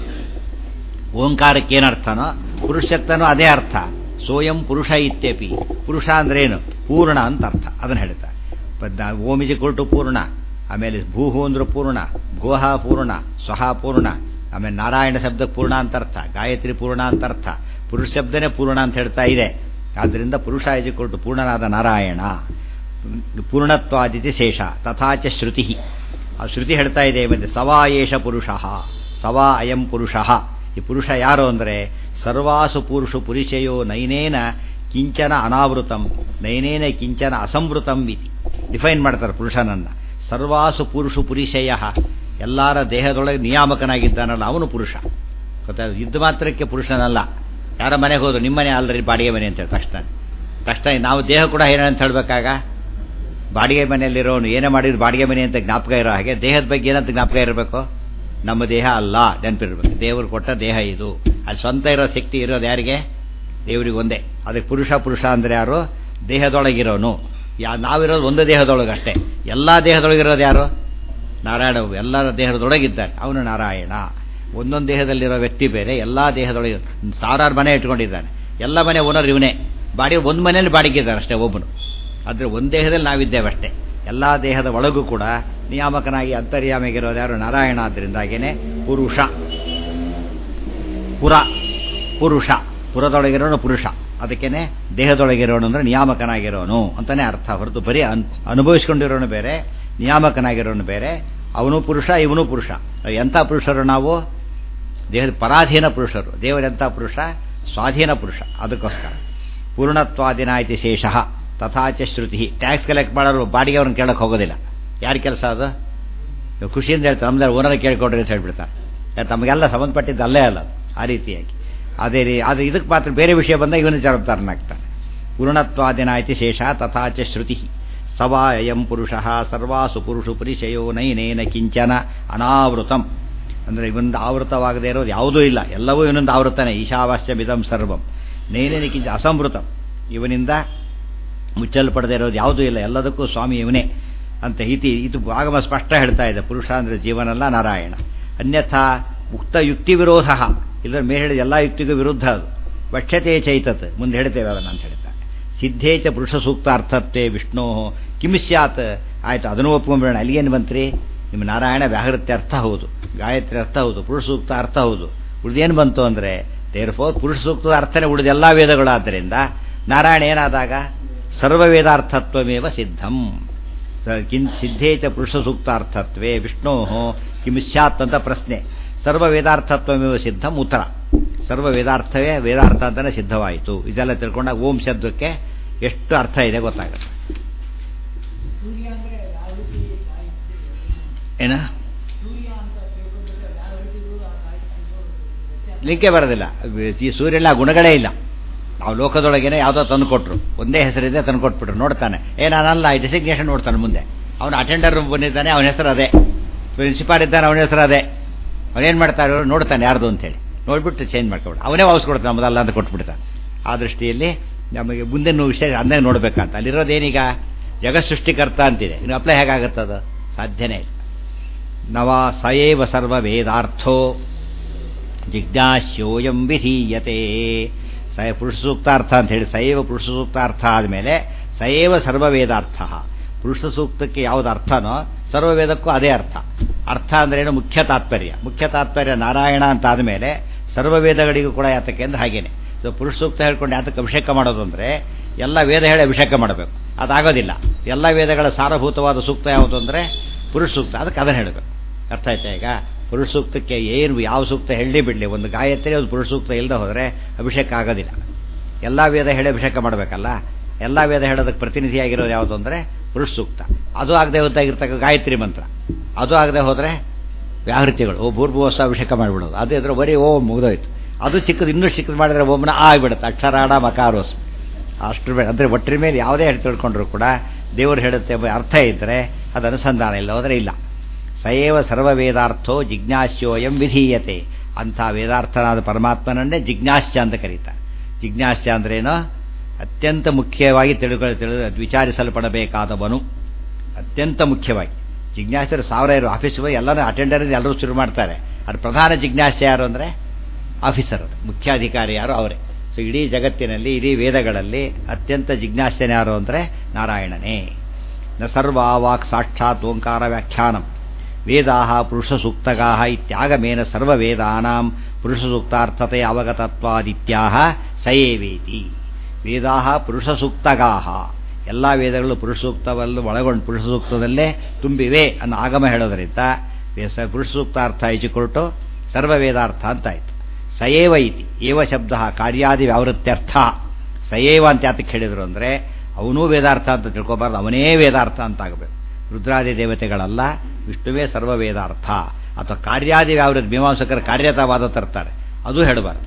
ಓಂಕಾರಕ್ಕೆ ಏನರ್ಥನೋ ಪುರುಷತ್ವನೂ ಅದೇ ಅರ್ಥ ಸೋಯಂ ಪುರುಷ ಇತ್ಯಪಿ ಪುರುಷ ಅಂದ್ರೇನು ಪೂರ್ಣ ಅಂತ ಅರ್ಥ ಅದನ್ನು ಹೇಳ್ತಾರೆ ಓಮಿಜಿ ಕೊರ್ಟು ಪೂರ್ಣ ಆಮೇಲೆ ಭೂಹು ಅಂದ್ರೆ ಪೂರ್ಣ ಗೋಹ ಪೂರ್ಣ ಸ್ವಹ ಪೂರ್ಣ ಆಮೇಲೆ ನಾರಾಯಣ ಶಬ್ದ ಪೂರ್ಣ ಅಂತ ಅರ್ಥ ಗಾಯತ್ರಿ ಪೂರ್ಣ ಅಂತ ಅರ್ಥ ಪುರುಷ ಶಬ್ದನೇ ಪೂರ್ಣ ಅಂತ ಹೇಳ್ತಾ ಇದೆ ಆದ್ದರಿಂದ ಪುರುಷ ಇಜಿ ಕೊರ್ಟು ಪೂರ್ಣನಾದ ನಾರಾಯಣ ಪೂರ್ಣತ್ವಾದಿತಿ ಶೇಷ ತಥಾಚ ಶ್ರುತಿ ಆ ಶ್ರುತಿ ಹೇಳ್ತಾ ಇದೆ ಮತ್ತೆ ಸವಾ ಏಷ ಪುರುಷ ಸವಾ ಅಯಂ ಪುರುಷ ಈ ಪುರುಷ ಯಾರು ಅಂದರೆ ಸರ್ವಾಸು ಪುರುಷು ಪುರುಷಯೋ ನೈನೇನ ಕಿಂಚನ ಅನಾವೃತಂ ನೈನೇನ ಕಿಂಚನ ಅಸಂವೃತಂ ಇತಿ ಡಿಫೈನ್ ಮಾಡ್ತಾರೆ ಪುರುಷನನ್ನ ಸರ್ವಾಸು ಪುರುಷು ಪುರುಷಯ ಎಲ್ಲರ ದೇಹದೊಳಗೆ ನಿಯಾಮಕನಾಗಿದ್ದಾನಲ್ಲ ಅವನು ಪುರುಷ ಗೊತ್ತಾ ಇದ್ದು ಮಾತ್ರಕ್ಕೆ ಪುರುಷನಲ್ಲ ಯಾರ ಮನೆಗೆ ಹೋದ್ರು ನಿಮ್ಮ ಮನೆ ಅಲ್ಲರಿ ಬಾಡಿಗೆ ಮನೆ ಅಂತೇಳಿ ತಕ್ಷಣ ತಕ್ಷಣ ನಾವು ದೇಹ ಕೂಡ ಏನಂತ ಹೇಳಬೇಕಾಗ ಬಾಡಿಗೆ ಮನೆಯಲ್ಲಿರೋನು ಏನೇ ಮಾಡಿದ್ರು ಬಾಡಿಗೆ ಮನೆ ಅಂತ ಜ್ಞಾಪಕ ಇರೋ ಹಾಗೆ ದೇಹದ ಬಗ್ಗೆ ಏನಂತ ಜ್ಞಾಪಕ ಇರಬೇಕು ನಮ್ಮ ದೇಹ ಅಲ್ಲ ನೆನಪಿರ್ಬೇಕು ದೇವರು ಕೊಟ್ಟ ದೇಹ ಇದು ಅಲ್ಲಿ ಸ್ವಂತ ಇರೋ ಶಕ್ತಿ ಇರೋದು ಯಾರಿಗೆ ದೇವರಿಗೆ ಒಂದೇ ಅದಕ್ಕೆ ಪುರುಷ ಪುರುಷ ಅಂದರೆ ಯಾರು ದೇಹದೊಳಗಿರೋನು ಯಾ ನಾವಿರೋದು ಒಂದು ದೇಹದೊಳಗೆ ಅಷ್ಟೇ ಎಲ್ಲ ದೇಹದೊಳಗಿರೋದು ಯಾರು ನಾರಾಯಣ ಎಲ್ಲರ ದೇಹದೊಳಗಿದ್ದಾನೆ ಅವನು ನಾರಾಯಣ ಒಂದೊಂದು ದೇಹದಲ್ಲಿರೋ ವ್ಯಕ್ತಿ ಬೇರೆ ಎಲ್ಲ ದೇಹದೊಳಗೆ ಸಾವಿರಾರು ಮನೆ ಇಟ್ಕೊಂಡಿದ್ದಾನೆ ಎಲ್ಲ ಮನೆ ಓನರ್ ಇವನೇ ಬಾಡಿ ಒಂದು ಮನೆಯಲ್ಲಿ ಬಾಡಿಗೆ ಅಷ್ಟೇ ಒಬ್ಬನು ಆದರೆ ಒಂದು ದೇಹದಲ್ಲಿ ನಾವಿದ್ದೇವೆ ಅಷ್ಟೇ ಎಲ್ಲ ದೇಹದ ಒಳಗೂ ಕೂಡ ನಿಯಾಮಕನಾಗಿ ಅಂತರ್ಯಾಮಿಗಿರೋದು ಯಾರು ನಾರಾಯಣ ಆದ್ದರಿಂದಾಗೇನೆ ಪುರುಷ ಪುರ ಪುರುಷ ಪುರದೊಳಗಿರೋನು ಪುರುಷ ಅದಕ್ಕೇನೆ ದೇಹದೊಳಗಿರೋನು ಅಂದ್ರೆ ನಿಯಾಮಕನಾಗಿರೋನು ಅಂತಾನೆ ಅರ್ಥ ಹೊರತು ಬರೀ ಅನ್ ಅನುಭವಿಸ್ಕೊಂಡಿರೋನು ಬೇರೆ ನಿಯಾಮಕನಾಗಿರೋನು ಬೇರೆ ಅವನು ಪುರುಷ ಇವನು ಪುರುಷ ಎಂಥ ಪುರುಷರು ನಾವು ದೇಹದ ಪರಾಧೀನ ಪುರುಷರು ದೇವರೆಂಥ ಪುರುಷ ಸ್ವಾಧೀನ ಪುರುಷ ಅದಕ್ಕೋಸ್ಕರ ಪೂರ್ಣತ್ವಾದಿನ ಇತಿ ಶೇಷ ತಥಾಚ ಶ್ರುತಿ ಟ್ಯಾಕ್ಸ್ ಕಲೆಕ್ಟ್ ಮಾಡೋರು ಬಾಡಿಗೆ ಅವ್ರನ್ನ ಕೇಳಕ್ಕೆ ಹೋಗೋದಿಲ್ಲ ಯಾರ ಕೆಲಸ ಅದು ಖುಷಿಯಿಂದ ಹೇಳ್ತಾರೆ ನಮ್ದು ಓನರ್ ಕೇಳ್ಕೊಡ್ರಿ ಅಂತ ಹೇಳ್ಬಿಡ್ತಾರೆ ಯಾಕೆ ತಮಗೆಲ್ಲ ಸಂಬಂಧಪಟ್ಟಿದ್ದು ಅಲ್ಲೇ ಅಲ್ಲ ಅದು. ಆ ರೀತಿಯಾಗಿ ಅದೇ ರೀ ಅದು ಇದಕ್ಕೆ ಮಾತ್ರ ಬೇರೆ ವಿಷಯ ಬಂದಾಗ ಇವನು ಜವಾಬ್ದಾರನಾಗ್ತಾನೆ ಪೂರ್ಣತ್ವಾದಿನ ಇತಿ ಶೇಷ ತಥಾಚ ಶ್ರುತಿ ಸವಾ ಅಯಂ ಪುರುಷ ಸರ್ವಾಸು ಪುರುಷು ಪರಿಚಯೋ ನೈನೇನ ಕಿಂಚನ ಅನಾವೃತಂ ಅಂದರೆ ಇವನೊಂದು ಆವೃತವಾಗದೇ ಇರೋದು ಯಾವುದೂ ಇಲ್ಲ ಎಲ್ಲವೂ ಇವನೊಂದು ಆವೃತನೇ ಈಶಾವಾಸ್ಯ ಮಿದಂ ಸರ್ವಂ ನೈನೇನ ಕಿಂಚ ಅಸಂವೃತಂ ಇವನಿಂದ ಮುಚ್ಚಲ್ಪಡದೇ ಇರೋದು ಯಾವುದೂ ಇಲ್ಲ ಎಲ್ಲದಕ್ಕೂ ಸ್ವಾಮಿ ಇವನೇ ಅಂತ ಇತಿ ಇದು ಆಗಮ ಸ್ಪಷ್ಟ ಹೇಳ್ತಾ ಇದೆ ಪುರುಷ ಅಂದರೆ ಜೀವನಲ್ಲ ನಾರಾಯಣ ಅನ್ಯಥಾ ಉಕ್ತ ಯುಕ್ತಿ ವಿರೋಧ ಇದರ ಮೇಲೆ ಹೇಳಿದ ಎಲ್ಲ ಯುಕ್ತಿಗೂ ವಿರುದ್ಧ ಅದು ವಕ್ಷತೆ ಚೈತತ್ ಮುಂದೆ ಹೇಳ್ತೇವೆ ಅದನ್ನು ಅಂತ ಹೇಳ್ತಾರೆ ಸಿದ್ಧೇ ಚ ಪುರುಷ ಸೂಕ್ತ ಅರ್ಥತ್ವೇ ವಿಷ್ಣು ಕಿಮ್ ಸ್ಯಾತ್ ಆಯಿತು ಅದನ್ನು ಒಪ್ಕೊಂಡ್ಬಿಡೋಣ ಅಲ್ಲಿಗೇನು ಬಂತ್ರಿ ನಿಮ್ಮ ನಾರಾಯಣ ವ್ಯಾಹೃತ್ಯ ಅರ್ಥ ಹೌದು ಗಾಯತ್ರಿ ಅರ್ಥ ಹೌದು ಪುರುಷ ಸೂಕ್ತ ಅರ್ಥ ಹೌದು ಉಳಿದೇನು ಬಂತು ಅಂದರೆ ದೇರ್ ಫೋರ್ ಪುರುಷ ಸೂಕ್ತದ ಅರ್ಥನೇ ಉಳಿದ ಎಲ್ಲ ವೇದಗಳಾದ್ದರಿಂದ ನಾರಾಯಣ ಏನಾದಾಗ ಸರ್ವ ವೇದಾರ್ಥತ್ವಮೇವ ಸಿದ್ಧಂ ಸ- ಕಿನ್ ಸಿದ್ಧೇ ಚ ಪುರುಷ ಸೂಕ್ತಾರ್ಥತ್ವೇ ವಿಷ್ಣೋ ಕಿಂ ಸ್ಯಾತ್ ಅಂತ ಪ್ರಶ್ನೆ ಸರ್ವ ವೇದಾರ್ಥತ್ವಮೇವ ಸಿದ್ಧಂ ಉತ್ತರ ಸರ್ವ ವೇದಾರ್ಥವೇ ವೇದಾರ್ಥ ಅಂತಲೇ ಸಿದ್ಧವಾಯಿತು ಇದೆಲ್ಲ ತಿಳ್ಕೊಂಡಾಗ ಓಂ ಶಬ್ದಕ್ಕೆ ಎಷ್ಟು ಅರ್ಥ ಇದೆ ಗೊತ್ತಾಗುತ್ತೆ
ಸೂರ್ಯ ಅಂದ್ರೆ ಯಾವ ರೀತಿ ಸಾಹಿತ್ಯ
ಏನ
ಸೂರ್ಯ ಅಂತ ತಿಳ್ಕೊಂಡ್ರೆ ಯಾವ ರೀತಿಗೂ ಆ ಸಾಹಿತ್ಯಕ್ಕೂ ವ್ಯತ್ಯಾಸ
ಲಿಂಕೆ ಬರೋದಿಲ್ಲ ಈ ಸೂರ್ಯನ ಗುಣಗಳೇ ಇಲ್ಲ ನಾವು ಲೋಕದೊಳಗೇನೆ ಯಾವುದೋ ತಂದು ಕೊಟ್ರು ಒಂದೇ ಹೆಸರಿದೆ ತಂದು ಕೊಟ್ಬಿಟ್ರು ನೋಡ್ತಾನೆ ಏ ನಾನಲ್ಲ ಈ ಡೆಸಿಗ್ನೇಷನ್ ನೋಡ್ತಾನೆ ಮುಂದೆ ಅವನು ಅಟೆಂಡರ್ ಬಂದಿದ್ದಾನೆ ಅವನ ಹೆಸರು ಅದೇ ಪ್ರಿನ್ಸಿಪಾಲ್ ಇದ್ದಾನೆ ಅವನ ಹೆಸರು ಅದೇ ಅವನೇನು ಮಾಡ್ತಾರೆ ಇವ್ರು ನೋಡ್ತಾನೆ ಯಾರ್ದು ಅಂತೇಳಿ ನೋಡ್ಬಿಟ್ಟು ಚೇಂಜ್ ಮಾಡ್ಕೊಬಿಟ್ಟು ಅವನೇ ವಾಪಸ್ ಕೊಡ್ತಾನೆ ನಮ್ಮದಲ್ಲ ಅಂತ ಕೊಟ್ಬಿಡ್ತಾನೆ ಆ ದೃಷ್ಟಿಯಲ್ಲಿ ನಮಗೆ ಮುಂದೆ ವಿಷಯ ಅಂದೇ ನೋಡ್ಬೇಕಂತ ಅಲ್ಲಿರೋದೇನೀಗ ಜಗತ್ ಸೃಷ್ಟಿಕರ್ತ ಅಂತಿದೆ ಇನ್ನು ಅಪ್ಲೈ ಹೇಗಾಗುತ್ತದು ಸಾಧ್ಯನೇ ಇಲ್ಲ ನವ ಸಯೇವ ಸರ್ವ ವೇದಾರ್ಥೋ ಜಿಜ್ಞಾಸ್ಯೋಯಂ ವಿಧೀಯತೆ ಸ ಪುರುಷ ಸೂಕ್ತಾರ್ಥ ಅಂತ ಹೇಳಿ ಸೈವ ಪುರುಷ ಸೂಕ್ತಾರ್ಥ ಆದಮೇಲೆ ಸಯೇವ ಸರ್ವ ವೇದಾರ್ಥ ಪುರುಷ ಸೂಕ್ತಕ್ಕೆ ಯಾವುದು ಅರ್ಥನೋ ಸರ್ವ ವೇದಕ್ಕೂ ಅದೇ ಅರ್ಥ ಅರ್ಥ ಅಂದ್ರೇನು ಮುಖ್ಯ ತಾತ್ಪರ್ಯ ಮುಖ್ಯ ತಾತ್ಪರ್ಯ ನಾರಾಯಣ ಅಂತ ಆದಮೇಲೆ ಸರ್ವ ವೇದಗಳಿಗೂ ಕೂಡ ಯಾತಕ್ಕೆ ಅಂದ್ರೆ ಹಾಗೇನೆ ಸೊ ಪುರುಷ ಸೂಕ್ತ ಹೇಳ್ಕೊಂಡು ಯಾತಕ್ಕೆ ಅಭಿಷೇಕ ಮಾಡೋದು ಅಂದರೆ ಎಲ್ಲ ವೇದ ಹೇಳಿ ಅಭಿಷೇಕ ಮಾಡಬೇಕು ಅದಾಗೋದಿಲ್ಲ ಎಲ್ಲ ವೇದಗಳ ಸಾರಭೂತವಾದ ಸೂಕ್ತ ಯಾವುದು ಅಂದರೆ ಪುರುಷ ಸೂಕ್ತ ಅದಕ್ಕೆ ಅದನ್ನು ಹೇಳಬೇಕು ಅರ್ಥ ಆಯ್ತಾ ಈಗ ಪುರುಷ ಸೂಕ್ತಕ್ಕೆ ಏನು ಯಾವ ಸೂಕ್ತ ಹೇಳಿ ಬಿಡಲಿ ಒಂದು ಗಾಯತ್ರಿ ಒಂದು ಪುರುಷ ಸೂಕ್ತ ಇಲ್ಲದೆ ಹೋದರೆ ಅಭಿಷೇಕ ಆಗೋದಿಲ್ಲ ಎಲ್ಲ ವೇದ ಹೇಳಿ ಅಭಿಷೇಕ ಮಾಡಬೇಕಲ್ಲ ಎಲ್ಲ ವೇದ ಹೇಳೋದಕ್ಕೆ ಪ್ರತಿನಿಧಿಯಾಗಿರೋದು ಯಾವುದು ಅಂದರೆ ಪುರುಷ ಸೂಕ್ತ ಅದು ಆಗದೆ ಹೊತ್ತಾಗಿರ್ತಕ್ಕ ಗಾಯತ್ರಿ ಮಂತ್ರ ಅದು ಆಗದೆ ಹೋದರೆ ವ್ಯಾಹೃತಿಗಳು ಓ ಭೂರ್ಭುವಸ್ಸ ಅಭಿಷೇಕ ಮಾಡಿಬಿಡೋದು ಅದು ಇದ್ರೆ ಬರೀ ಓ ಮುಗಿದೋಯ್ತು ಅದು ಚಿಕ್ಕದು ಇನ್ನೂ ಚಿಕ್ಕದು ಮಾಡಿದ್ರೆ ಒಮ್ಮನ ಆ ಆಗಿಬಿಡುತ್ತೆ ಅಕ್ಷರಾಡ ಮಕಾರೋಸ್ ಅಷ್ಟ್ರ ಮೇಲೆ ಅಂದರೆ ಒಟ್ಟರ ಮೇಲೆ ಯಾವುದೇ ಹೇಳಿ ತಿಳ್ಕೊಂಡ್ರು ಕೂಡ ದೇವರು ಹೇಳುತ್ತೆ ಎಂಬ ಅರ್ಥ ಇದ್ದರೆ ಅದು ಅನುಸಂಧಾನ ಇಲ್ಲ ಹೋದರೆ ಇಲ್ಲ ಸಯೇವ ಸರ್ವ ವೇದಾರ್ಥೋ ಜಿಜ್ಞಾಸ್ಯೋಯಂ ವಿಧೀಯತೆ ಅಂಥ ವೇದಾರ್ಥನಾದ ಪರಮಾತ್ಮನನ್ನೇ ಜಿಜ್ಞಾಸ್ಯ ಅಂತ ಕರೀತಾರೆ ಜಿಜ್ಞಾಸ್ಯ ಅಂದ್ರೇನು ಅತ್ಯಂತ ಮುಖ್ಯವಾಗಿ ತಿಳುಕೊಳ್ಳ ತಿಳಿದು ವಿಚಾರಿಸಲ್ಪಡಬೇಕಾದವನು ಅತ್ಯಂತ ಮುಖ್ಯವಾಗಿ ಜಿಜ್ಞಾಸರು ಸಾವಿರ ಇರೋ ಆಫೀಸ್ ಹೋಗಿ ಎಲ್ಲರೂ ಅಟೆಂಡರ್ ಎಲ್ಲರೂ ಶುರು ಮಾಡ್ತಾರೆ ಅದು ಪ್ರಧಾನ ಜಿಜ್ಞಾಸೆ ಯಾರು ಅಂದರೆ ಆಫೀಸರ್ ಅದು ಮುಖ್ಯಾಧಿಕಾರಿ ಯಾರು ಅವರೇ ಸೊ ಇಡೀ ಜಗತ್ತಿನಲ್ಲಿ ಇಡೀ ವೇದಗಳಲ್ಲಿ ಅತ್ಯಂತ ಜಿಜ್ಞಾಸ್ಯನ ಯಾರು ಅಂದರೆ ನಾರಾಯಣನೇ ನ ಸರ್ವ ವಾಕ್ ಸಾಕ್ಷಾತ್ ಓಂಕಾರ ವ್ಯಾಖ್ಯಾನಂ ವೇದಾ ಪುರುಷ ಸೂಕ್ತಗಾ ಇತ್ಯಾಗಮೇನ ಸರ್ವ ವೇದಾನಾಂ ಪುರುಷ ಸೂಕ್ತಾರ್ಥತೆ ಅವಗತತ್ವಾದಿತ್ಯಾ ಸಯೇವೇತಿ ವೇದಾ ಪುರುಷ ಸೂಕ್ತಗಾ ಎಲ್ಲ ವೇದಗಳು ಪುರುಷ ಸೂಕ್ತವನ್ನು ಒಳಗೊಂಡು ಪುರುಷ ಸೂಕ್ತದಲ್ಲೇ ತುಂಬಿವೆ ಅನ್ನೋ ಆಗಮ ಹೇಳೋದರಿಂದ ವೇಸ- ಪುರುಷ ಸೂಕ್ತಾರ್ಥ ಇಚಿಕೊಟ್ಟು ಸರ್ವ ವೇದಾರ್ಥ ಅಂತಾಯ್ತು ಸಯೇವ ಇತಿ ಏವ ಶಬ್ದ ಕಾರ್ಯಾದಿ ವ್ಯಾವೃತ್ಯರ್ಥ ಸಯೇವ ಅಂತ ಯಾತಕ್ಕೆ ಹೇಳಿದ್ರು ಅಂದರೆ ಅವನೂ ವೇದಾರ್ಥ ಅಂತ ತಿಳ್ಕೊಬಾರ್ದು ಅವನೇ ವೇದಾರ್ಥ ಅಂತ ಆಗಬೇಕು ರುದ್ರಾದಿ ದೇವತೆಗಳಲ್ಲ ವಿಷ್ಣುವೇ ಸರ್ವ ವೇದಾರ್ಥ ಅಥವಾ ಕಾರ್ಯಾದಿ ವ್ಯಾವೃತ್ ಮೀಮಾಂಸಕರ ಕಾರ್ಯತವಾದ ತರ್ತಾರೆ ಅದು ಹೇಳಬಾರ್ದು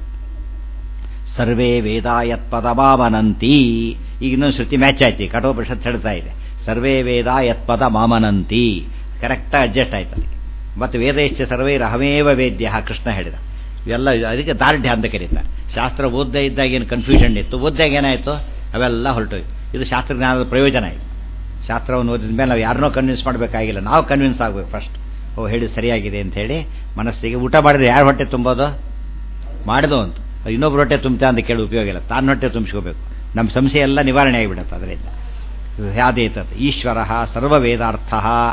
ಸರ್ವೇ ವೇದ ಯತ್ಪದಮಾಮನಂತಿ ಈಗ ಇನ್ನೊಂದು ಶ್ರುತಿ ಮ್ಯಾಚ್ ಆಯ್ತು ಕಠೋಪನಿಷತ್ ಹೇಳ್ತಾ ಇದೆ ಸರ್ವೇ ವೇದ ಯತ್ಪದ ಮಾಮನಂತಿ ಕರೆಕ್ಟಾಗಿ ಅಡ್ಜಸ್ಟ್ ಆಯ್ತು ಅದಕ್ಕೆ ಮತ್ತು ವೇದ ಇಷ್ಟ ಸರ್ವೈರಹಮೇವ ವೇದ್ಯ ಕೃಷ್ಣ ಹೇಳಿದ ಇವೆಲ್ಲ ಅದಕ್ಕೆ ದಾರ್ಢ್ಯ ಅಂತ ಕರೀತಾರೆ ಶಾಸ್ತ್ರ ಓದ್ದೇ ಇದ್ದಾಗ ಏನು ಕನ್ಫ್ಯೂಷನ್ ಇತ್ತು ಓದ್ದಾಗ ಏನಾಯಿತು ಅವೆಲ್ಲ ಹೊರಟೋಯ್ತು ಇದು ಶಾಸ್ತ್ರಜ್ಞಾನದ ಪ್ರಯೋಜನ ಆಯಿತು ಶಾಸ್ತ್ರವನ್ನು ಓದಿದ ಮೇಲೆ ನಾವು ಯಾರನ್ನೋ ಕನ್ವಿನ್ಸ್ ಮಾಡಬೇಕಾಗಿಲ್ಲ ನಾವು ಕನ್ವಿನ್ಸ್ ಆಗಬೇಕು ಫಸ್ಟ್ ಓ ಹೇಳಿ ಸರಿಯಾಗಿದೆ ಅಂತ ಹೇಳಿ ಮನಸ್ಸಿಗೆ ಊಟ ಮಾಡಿದ್ರೆ ಯಾರು ಹೊಟ್ಟೆ ತುಂಬೋದು ಮಾಡಿದೋ ಅಂತ ಇನ್ನೊಬ್ರು ಹೊಟ್ಟೆ ತುಂಬ್ತಾ ಅಂತ ಕೇಳಿ ಉಪಯೋಗ ಇಲ್ಲ ತಾನು ಹೊಟ್ಟೆ ತುಂಬಿಸ್ಕೋಬೇಕು ನಮ್ಮ ಸಂಶಯ ಎಲ್ಲ ನಿವಾರಣೆ ಆಗಿಬಿಡುತ್ತೆ ಅದರಿಂದ ಯಾದೇತತ್ ಈಶ್ವರ ಸರ್ವವೇದಾರ್ಥ